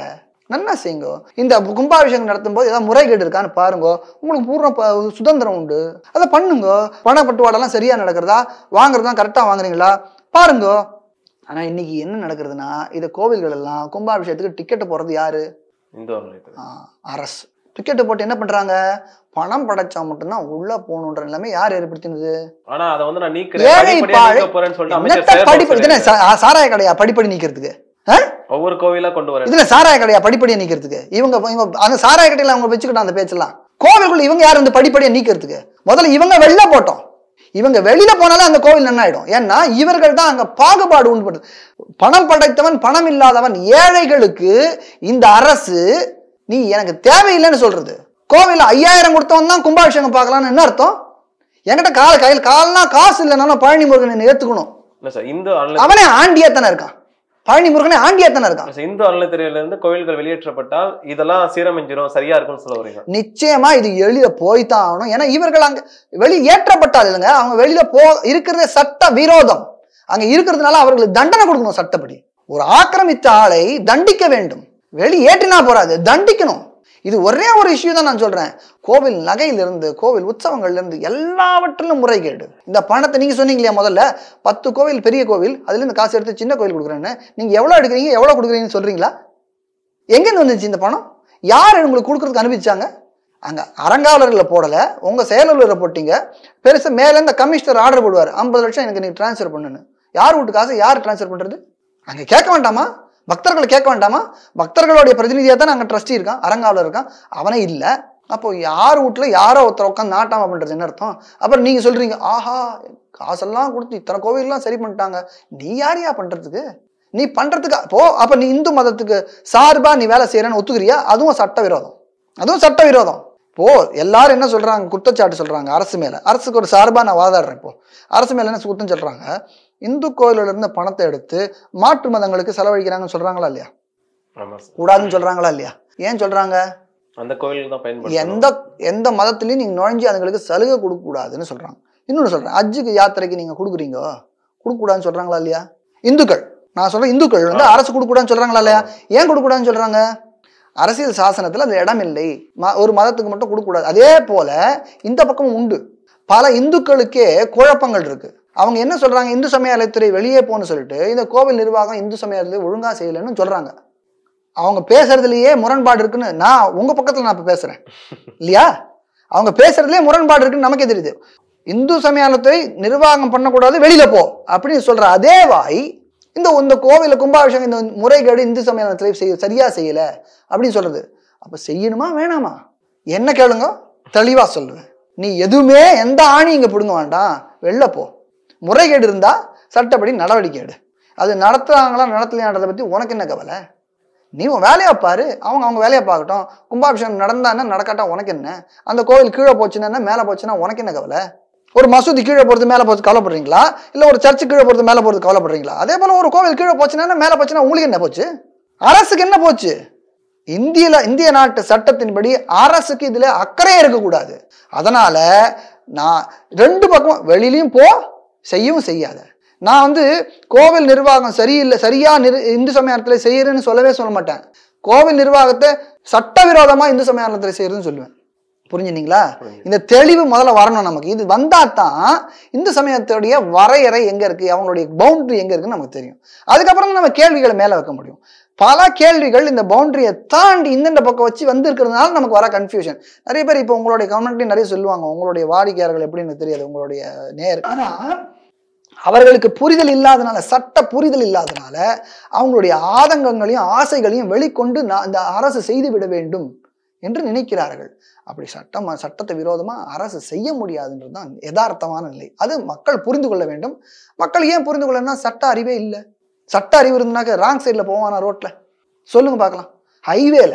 நன்னா செய்யுங்க இந்த கும்பாபிஷேகம் நடத்தும் போது ஏதாவது முறைகேடு இருக்கான்னு பாருங்க உங்களுக்கு பூர்ண ப- சுதந்திரம் உண்டு அதை பண்ணுங்க பணப்பட்டுவாடெல்லாம் சரியா நடக்கிறதா வாங்குறதா கரெக்டாக வாங்குறீங்களா பாருங்க ஆனா இன்னைக்கு என்ன நடக்கிறதுனா இந்த கோவில்கள் எல்லாம் கும்பாபிஷேகத்துக்கு டிக்கெட் போறது யாரு இந்து அறநிலையத்துறை ஆ, அரசு டிக்கெட்டு போட்டு என்ன பண்றாங்க பணம் படைச்சா மட்டும்தான் உள்ள போகணுன்ற நிலைமை யார் ஏற்படுத்தினது ஆனா அதை வந்து நான் நீக்கிறேன் ஏழை படிப்படியா பாழை- நீக்க போறேன்னு சொல்லிட்டு அமைச்சர் என்னத்த செயல்பட படிப்பு இதுல சொல்லியிருக்காரு. சாராய கடையா படிப்படி நீக்கிறதுக்கு ஆ? ஒவ்வொரு கோவிலா கொண்டு வரேன் இதுல சாராய கடையா படிப்படியா நீக்கிறதுக்கு இவங்க இவங்க அந்த சாராய கடையில அவங்க வச்சுக்கிட்டோம் அந்த பேச்செல்லாம் கோவிலுக்குள்ள இவங்க யார் வந்து படிப்படியா நீக்கிறதுக்கு முதல்ல இவங்க வெளில போட்டோம் இவங்க வெளியில போனாலே அந்த கோவில் நன்னாயிடும் ஏன்னா இவர்கள் தான் அங்க பாகுபாடு உண்டு பண்ணுது பணம் படைத்தவன் பணம் இல்லாதவன் ஏழைகளுக்கு இந்த அரசு நீ எனக்கு தேவையில்லைன்னு சொல்றது கோவில் ஐயாயிரம் கொடுத்தவன் தான் கும்பாபிஷேகம் பார்க்கலாம்னு என்ன அர்த்தம் என்கிட்ட கால கையில் கால்னா காசு இல்லைனாலும் பழனி முருகன் என்னை ஏத்துக்கணும் இல்ல சார் இந்து அறநிலை அவனே ஆண்டியா தானே இருக்கான் பழனி முருகனே ஆண்டியா தானே இருக்கான் சார், இந்து அறநிலைத்துறையில இருந்து கோவில்கள் வெளியேற்றப்பட்டால் இதெல்லாம் சீரமைஞ்சிரும் சரியா இருக்கும்னு சொல்ல வரீங்க நிச்சயமா இது வெளியில போய்தான் ஆகணும் ஏன்னா இவர்கள் அங்க வெளி ஏற்றப்பட்டால் இல்லைங்க அவங்க வெளியில போ இருக்கிறதே சட்ட விரோதம் அங்க இருக்கிறதுனால அவர்களுக்கு தண்டனை கொடுக்கணும் சட்டப்படி ஒரு ஆக்கிரமித்த ஆளை தண்டிக்க வேண்டும் வெளி ஏற்றினா போறாது தண்டிக்கணும் இது ஒரே ஒரு இஷ்யூ தான் நான் சொல்றேன் கோவில் நகையிலிருந்து கோவில் உற்சவங்கள்ல இருந்து எல்லாவற்றிலும் முறைகேடு இந்த பணத்தை நீங்க சொன்னீங்க இல்லையா முதல்ல பத்து கோவில் பெரிய கோவில் அதுல இருந்து காசு எடுத்து சின்ன கோவில் கொடுக்குறேன்னு நீங்க எவ்வளவு எடுக்கிறீங்க எவ்வளவு கொடுக்குறீங்கன்னு சொல்றீங்களா எங்கேருந்து வந்துச்சு இந்த பணம் யார் உங்களுக்கு கொடுக்கறதுக்கு அனுப்பிச்சாங்க அங்கே அறங்காவலர்களை போடலை உங்கள் செயலூரில் போட்டீங்க பெருசாக மேலே இந்த கமிஷனர் ஆர்டர் போடுவார் ஐம்பது லட்சம் எனக்கு நீங்கள் ட்ரான்ஸ்ஃபர் பண்ணுன்னு யார் வீட்டு காசு யார் ட்ரான்ஸ்ஃபர் பண்ணுறது அங்கே கேட்க வேண்டாமா பக்தர்களை கேட்க வேண்டாமா பக்தர்களுடைய பிரதிநிதியாக தான் அங்கே ட்ரஸ்டி இருக்கான் அறங்காவலர் இருக்கான் அவனே இல்லை அப்போ யார் வீட்டில் யாரோ ஒருத்தர் உட்காந்து நாட்டாம பண்ணுறது என்ன அர்த்தம் அப்புறம் நீங்கள் சொல்கிறீங்க ஆஹா காசெல்லாம் கொடுத்து இத்தனை கோவில்லாம் சரி பண்ணிட்டாங்க நீ யாரையா பண்ணுறதுக்கு நீ பண்றதுக்கு போ அப்ப நீ இந்து மதத்துக்கு சார்பா நீ வேலை செய்யறன்னு ஒத்துக்கிறியா அதுவும் சட்ட விரோதம் அதுவும் சட்ட விரோதம் இப்போ எல்லாரும் என்ன சொல்றாங்க குற்றச்சாட்டு சொல்றாங்க அரசு மேல அரசுக்கு ஒரு சார்பா நான் வாதாடுறேன் இப்போ அரசு மேல என்ன குற்றம் சொல்றாங்க இந்து கோயில்ல இருந்து பணத்தை எடுத்து மாற்று மதங்களுக்கு செலவழிக்கிறாங்கன்னு சொல்றாங்களா இல்லையா ஆமா சார் கூடாதுன்னு சொல்றாங்களா இல்லையா ஏன் சொல்றாங்க அந்த கோவிலுக்கு தான் பயன்படுத்தணும் எந்த எந்த மதத்துலயும் நீங்க நுழைஞ்சு அதுங்களுக்கு சலுகை கொடுக்க கூடாதுன்னு சொல்றாங்க இன்னொன்னு சொல்றேன் அஜ்ஜுக்கு யாத்திரைக்கு நீங்க கொடுக்குறீங்க கொடுக்க கூடாதுன்னு சொல்றாங்களா இல்லையா இந்துக்கள் நான் சொல்றேன் இந்துக்கள் வந்து அரசு கொடுக்க கூடாதுன்னு சொல்றாங்களா இல்லையா ஏன் கொடுக்க கூடாதுன்னு சொல்றாங்க அரசியல் சாசனத்துல அந்த இடம் இல்லை ம- ஒரு மதத்துக்கு மட்டும் கொடுக்க கூடாது அதே போல இந்த பக்கமும் உண்டு பல இந்துக்களுக்கே குழப்பங்கள் இருக்கு அவங்க என்ன சொல்றாங்க இந்து சமய அறநிலையத்துறை வெளியே போன்னு சொல்லிட்டு இந்த கோவில் நிர்வாகம் இந்து சமய அறநிலையத்துறை ஒழுங்கா செய்யலைன்னு சொல்றாங்க அவங்க பேசுறதுலயே முரண்பாடு இருக்குன்னு நான் உங்க பக்கத்துல நான் இப்ப பேசுறேன் இல்லையா அவங்க பேசுறதுலயே முரண்பாடு இருக்குன்னு நமக்கே தெரியுது இந்து சமயத்தை நிர்வாகம் பண்ணக்கூடாது வெளியில போ அப்படின்னு சொல்ற அதே வாய் இந்த இந்த கோவில கும்பாபிஷேகம் இந்த முறைகேடு இந்து சமயத்தில் செய்ய சரியா செய்யல அப்படின்னு சொல்றது அப்ப செய்யணுமா வேணாமா என்ன கேளுங்க தெளிவா சொல்லுவேன் நீ எதுவுமே எந்த ஆணி இங்க பிடுங்க வேண்டாம் வெளில போ முறைகேடு இருந்தா சட்டப்படி நடவடிக்கை எடு அது நடத்துறாங்களா நடத்தலையான்றதை பத்தி உனக்கு என்ன கவலை நீ உன் வேலையை பாரு அவங்க அவங்க வேலையை பார்க்கட்டும் கும்பாபிஷேகம் நடந்தா என்ன நடக்காட்டா உனக்கு என்ன அந்த கோவில் கீழே போச்சுன்னா என்ன மேலே போச்சுன்னா உனக்கு என்ன கவலை ஒரு மசூதி கீழே போகிறது மேலே போச்சு கவலைப்படுறீங்களா இல்லை ஒரு சர்ச்சு கீழே போகிறது மேலே போகிறது கவலைப்படுறீங்களா அதே போல் ஒரு கோவில் கீழே போச்சுன்னா என்ன மேலே போச்சுன்னா உங்களுக்கு என்ன போச்சு அரசுக்கு என்ன போச்சு இந்தியில இந்திய நாட்டு சட்டத்தின்படி அரசுக்கு இதுல அக்கறையே இருக்கக்கூடாது அதனால நான் ரெண்டு பக்கம் வெளியிலயும் போ செய்யவும் செய்யாத நான் வந்து கோவில் நிர்வாகம் சரியில்லை சரியா நிர் இந்து சமயத்தில் செய்யறேன்னு சொல்லவே சொல்ல மாட்டேன் கோவில் நிர்வாகத்தை சட்டவிரோதமா இந்து சமயத்தில் செய்யறதுன்னு சொல்லுவேன் புரிஞ்சுனீங்களா இந்த தெளிவு முதல்ல வரணும் நமக்கு இது வந்தா தான் இந்து சமயத்துடைய வரையறை எங்க இருக்கு அவங்களுடைய பவுண்டரி எங்க இருக்குன்னு நமக்கு தெரியும் அதுக்கப்புறம் தான் நம்ம கேள்விகளை மேல வைக்க முடியும் பல கேள்விகள் இந்த பவுண்டரியை தாண்டி இந்தந்த பக்கம் வச்சு வந்திருக்கிறதுனால நமக்கு வர கன்ஃபியூஷன் நிறைய பேர் இப்போ உங்களுடைய கமெண்ட்லையும் நிறைய சொல்லுவாங்க உங்களுடைய வாடிக்கையாளர்கள் எப்படின்னு தெரியாது உங்களுடைய நேர் ஆனா அவர்களுக்கு புரிதல் இல்லாதனால சட்ட புரிதல் இல்லாதனால அவங்களுடைய ஆதங்கங்களையும் ஆசைகளையும் வெளிக்கொண்டு நான் இந்த அரசு செய்து விட வேண்டும் என்று நினைக்கிறார்கள் அப்படி சட்டம் சட்டத்தை விரோதமா அரசு செய்ய முடியாதுன்றது தான் யதார்த்தமான நிலை அது மக்கள் புரிந்து கொள்ள வேண்டும் மக்கள் ஏன் புரிந்து கொள்ளனா சட்ட அறிவே இல்லை சட்ட அறிவு இருந்தாக்க ராங் சைடில் போவானா ரோட்ல சொல்லுங்க பார்க்கலாம் ஹைவேல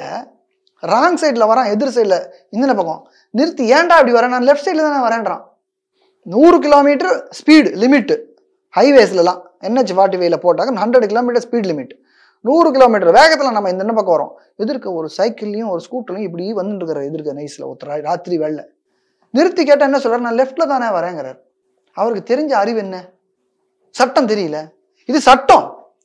ராங் சைடில் வரான் எதிர் சைடில் இந்த பக்கம் நிறுத்தி ஏன்டா அப்படி வரேன் நான் லெஃப்ட் சைடில் தானே வரேன்றான் நூறு கிலோமீட்டர் ஸ்பீடு லிமிட்டு ஹைவேஸ்லலாம் என்ஹெச் ஃபார்ட்டி ஃபைவ்ல போட்டாக்க ஹண்ட்ரட் கிலோமீட்டர் ஸ்பீட் லிமிட் நூறு கிலோமீட்டர் வேகத்தில் நம்ம இந்த பக்கம் வரோம் எதிர்க்க ஒரு சைக்கிள்லையும் ஒரு ஸ்கூட்டர்லையும் இப்படி வந்துட்டு இருக்கிற எதிர்க்க நைஸில் ஒருத்தர் ராத்திரி வெள்ள நிறுத்தி கேட்டால் என்ன சொல்றாரு நான் லெஃப்டில் தானே வரேங்கிறார் அவருக்கு தெரிஞ்ச அறிவு என்ன சட்டம் தெரியல இது சட்டம்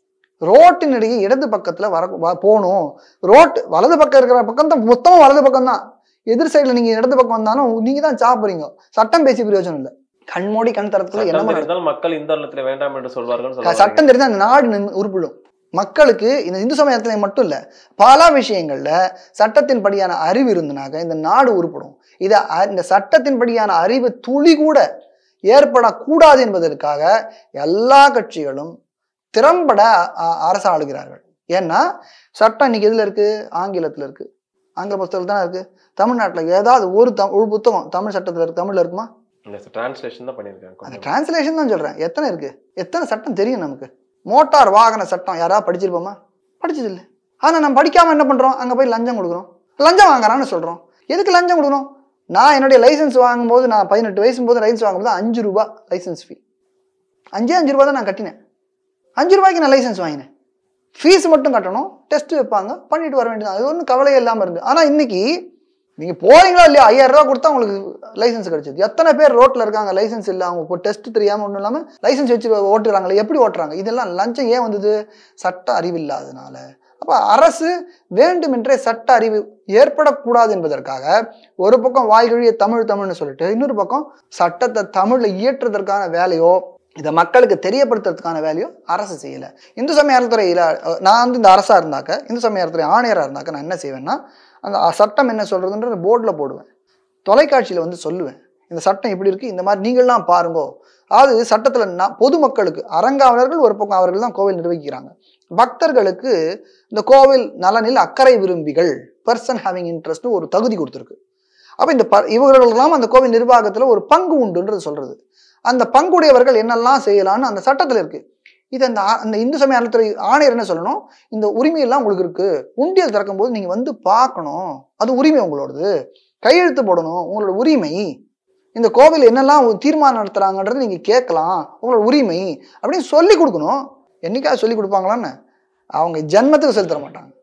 ரோட்டினுடைய இடது பக்கத்துல வர வ- போகணும் ரோட் வலது பக்கம் இருக்கிற பக்கம் தான் மொத்தமும் வலது பக்கம் தான் எதிர் சைடுல நீங்க இடது பக்கம் வந்தாலும் நீங்க தான் சாப்பிடுறீங்க சட்டம் பேசி பிரயோஜனம் இல்லை கண்மூடி கண் தரத்துல சட்டம் என்ன தெரிந்தால் மக்கள் இந்த இடத்துல வேண்டாம் என்று சொல்வார்கள் க- சட்டம் தெரிஞ்சா அந்த நாடு நின்னு உருப்பிடும் மக்களுக்கு இந்த இந்து சமயத்துல மட்டும் இல்ல பல விஷயங்கள்ல சட்டத்தின்படியான அறிவு இருந்தனாக்க இந்த நாடு உருப்படும் இத அ- இந்த சட்டத்தின்படியான அறிவு துளி கூட ஏற்படக்கூடாது என்பதற்காக எல்லா கட்சிகளும் திறம்பட அ- அரசு ஆளுகிறார்கள் ஏன்னா சட்டம் இன்னைக்கு எதுல இருக்கு ஆங்கிலத்துல இருக்கு ஆங்கில புத்தகத்துல தானே இருக்கு தமிழ்நாட்டுல ஏதாவது ஒரு தம் ஒரு புத்தகம் தமிழ் சட்டத்துல இருக்கு தமிழ்ல இருக்குமா டிரான்ஸ்லேஷன் தான் பண்ணியிருக்காங்க அந்த கொஞ்சம். டிரான்ஸ்லேஷன் தான் சொல்றேன் எத்தனை இருக்கு எத்தனை சட்டம் தெரியும் நமக்கு மோட்டார் வாகன சட்டம் யாராவது படிச்சிருப்போமா படிச்சது இல்லை ஆனா நம்ம படிக்காம என்ன பண்றோம் அங்க போய் லஞ்சம் கொடுக்குறோம் லஞ்சம் வாங்குறான்னு சொல்றோம் எதுக்கு லஞ்சம் கொடுக்கணும் நான் என்னுடைய லைசென்ஸ் வாங்கும்போது நான் பதினெட்டு வயசு போது லைசென்ஸ் வாங்கும்போது அஞ்சு ரூபாய் லைசென்ஸ் ஃபீ அஞ்சே அஞ்சு ரூபா தான் நான் கட்டினேன் அஞ்சு ரூபாய்க்கு நான் லைசென்ஸ் வாங்கினேன் ஃபீஸ் மட்டும் கட்டணும் டெஸ்ட் வைப்பாங்க பண்ணிட்டு வர வேண்டியது அது ஒன்றும் கவலையே இல்லாமல் இருந்து ஆனால் இன்னைக்கு நீங்கள் போறீங்களா இல்லையா ஐயாயிரம் ரூபா கொடுத்தா உங்களுக்கு லைசென்ஸ் கிடைச்சது எத்தனை பேர் ரோட்டில் இருக்காங்க லைசென்ஸ் இல்லை அவங்க டெஸ்ட் தெரியாமல் ஒன்றும் இல்லாமல் லைசென்ஸ் வச்சு ஓட்டுறாங்களே எப்படி ஓட்டுறாங்க இதெல்லாம் லஞ்சம் ஏன் வந்தது சட்ட அறிவு இல்லாதனால அப்போ அரசு வேண்டுமென்றே சட்ட அறிவு ஏற்படக்கூடாது என்பதற்காக ஒரு பக்கம் வாய்கழிய தமிழ் தமிழ்னு சொல்லிட்டு இன்னொரு பக்கம் சட்டத்தை தமிழில் இயற்றுவதற்கான வேலையோ இதை மக்களுக்கு தெரியப்படுத்துறதுக்கான வேலையோ அரசு செய்யலை இந்து சமய அறத்துறையில் நான் வந்து இந்த அரசா இருந்தாக்க இந்து சமய அறத்துறை ஆணையராக இருந்தாக்க நான் என்ன செய்வேன்னா அந்த சட்டம் என்ன சொல்றதுன்றது போர்டில் போடுவேன் தொலைக்காட்சியில் வந்து சொல்லுவேன் இந்த சட்டம் இப்படி இருக்கு இந்த மாதிரி நீங்கள்லாம் பாருங்கோ அதாவது சட்டத்தில் நான் பொதுமக்களுக்கு அறங்காவலர்கள் ஒரு பக்கம் அவர்கள் தான் கோவில் நிர்வகிக்கிறாங்க பக்தர்களுக்கு இந்த கோவில் நலனில் அக்கறை விரும்பிகள் பர்சன் ஹேவிங் இன்ட்ரெஸ்ட் ஒரு தகுதி கொடுத்துருக்கு அப்போ இந்த ப இவர்களுக்கெல்லாம் அந்த கோவில் நிர்வாகத்தில் ஒரு பங்கு உண்டுன்றது சொல்றது அந்த பங்குடையவர்கள் என்னெல்லாம் செய்யலாம்னு அந்த சட்டத்தில் இருக்கு இது அந்த ஆ- அந்த இந்து சமய அறத்துறை ஆணையர் என்ன சொல்லணும் இந்த உரிமையெல்லாம் உங்களுக்கு இருக்கு உண்டியல் திறக்கும் போது நீங்க வந்து பார்க்கணும் அது உரிமை உங்களோடது கையெழுத்து போடணும் உங்களோட உரிமை இந்த கோவில் என்னெல்லாம் ஒரு தீர்மானம் நடத்துறாங்கன்றது நீங்க கேட்கலாம் உங்களோட உரிமை அப்படின்னு சொல்லி கொடுக்கணும் என்னைக்காவது சொல்லி கொடுப்பாங்களான்னு அவங்க ஜென்மத்துக்கு சொல்லி தர மாட்டாங்க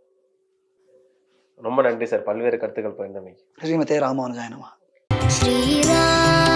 ரொம்ப நன்றி சார் பல்வேறு கருத்துக்கள் பகிர்ந்தமைக்கு ஸ்ரீமதே ராமானுஜாயனமா श्रीराम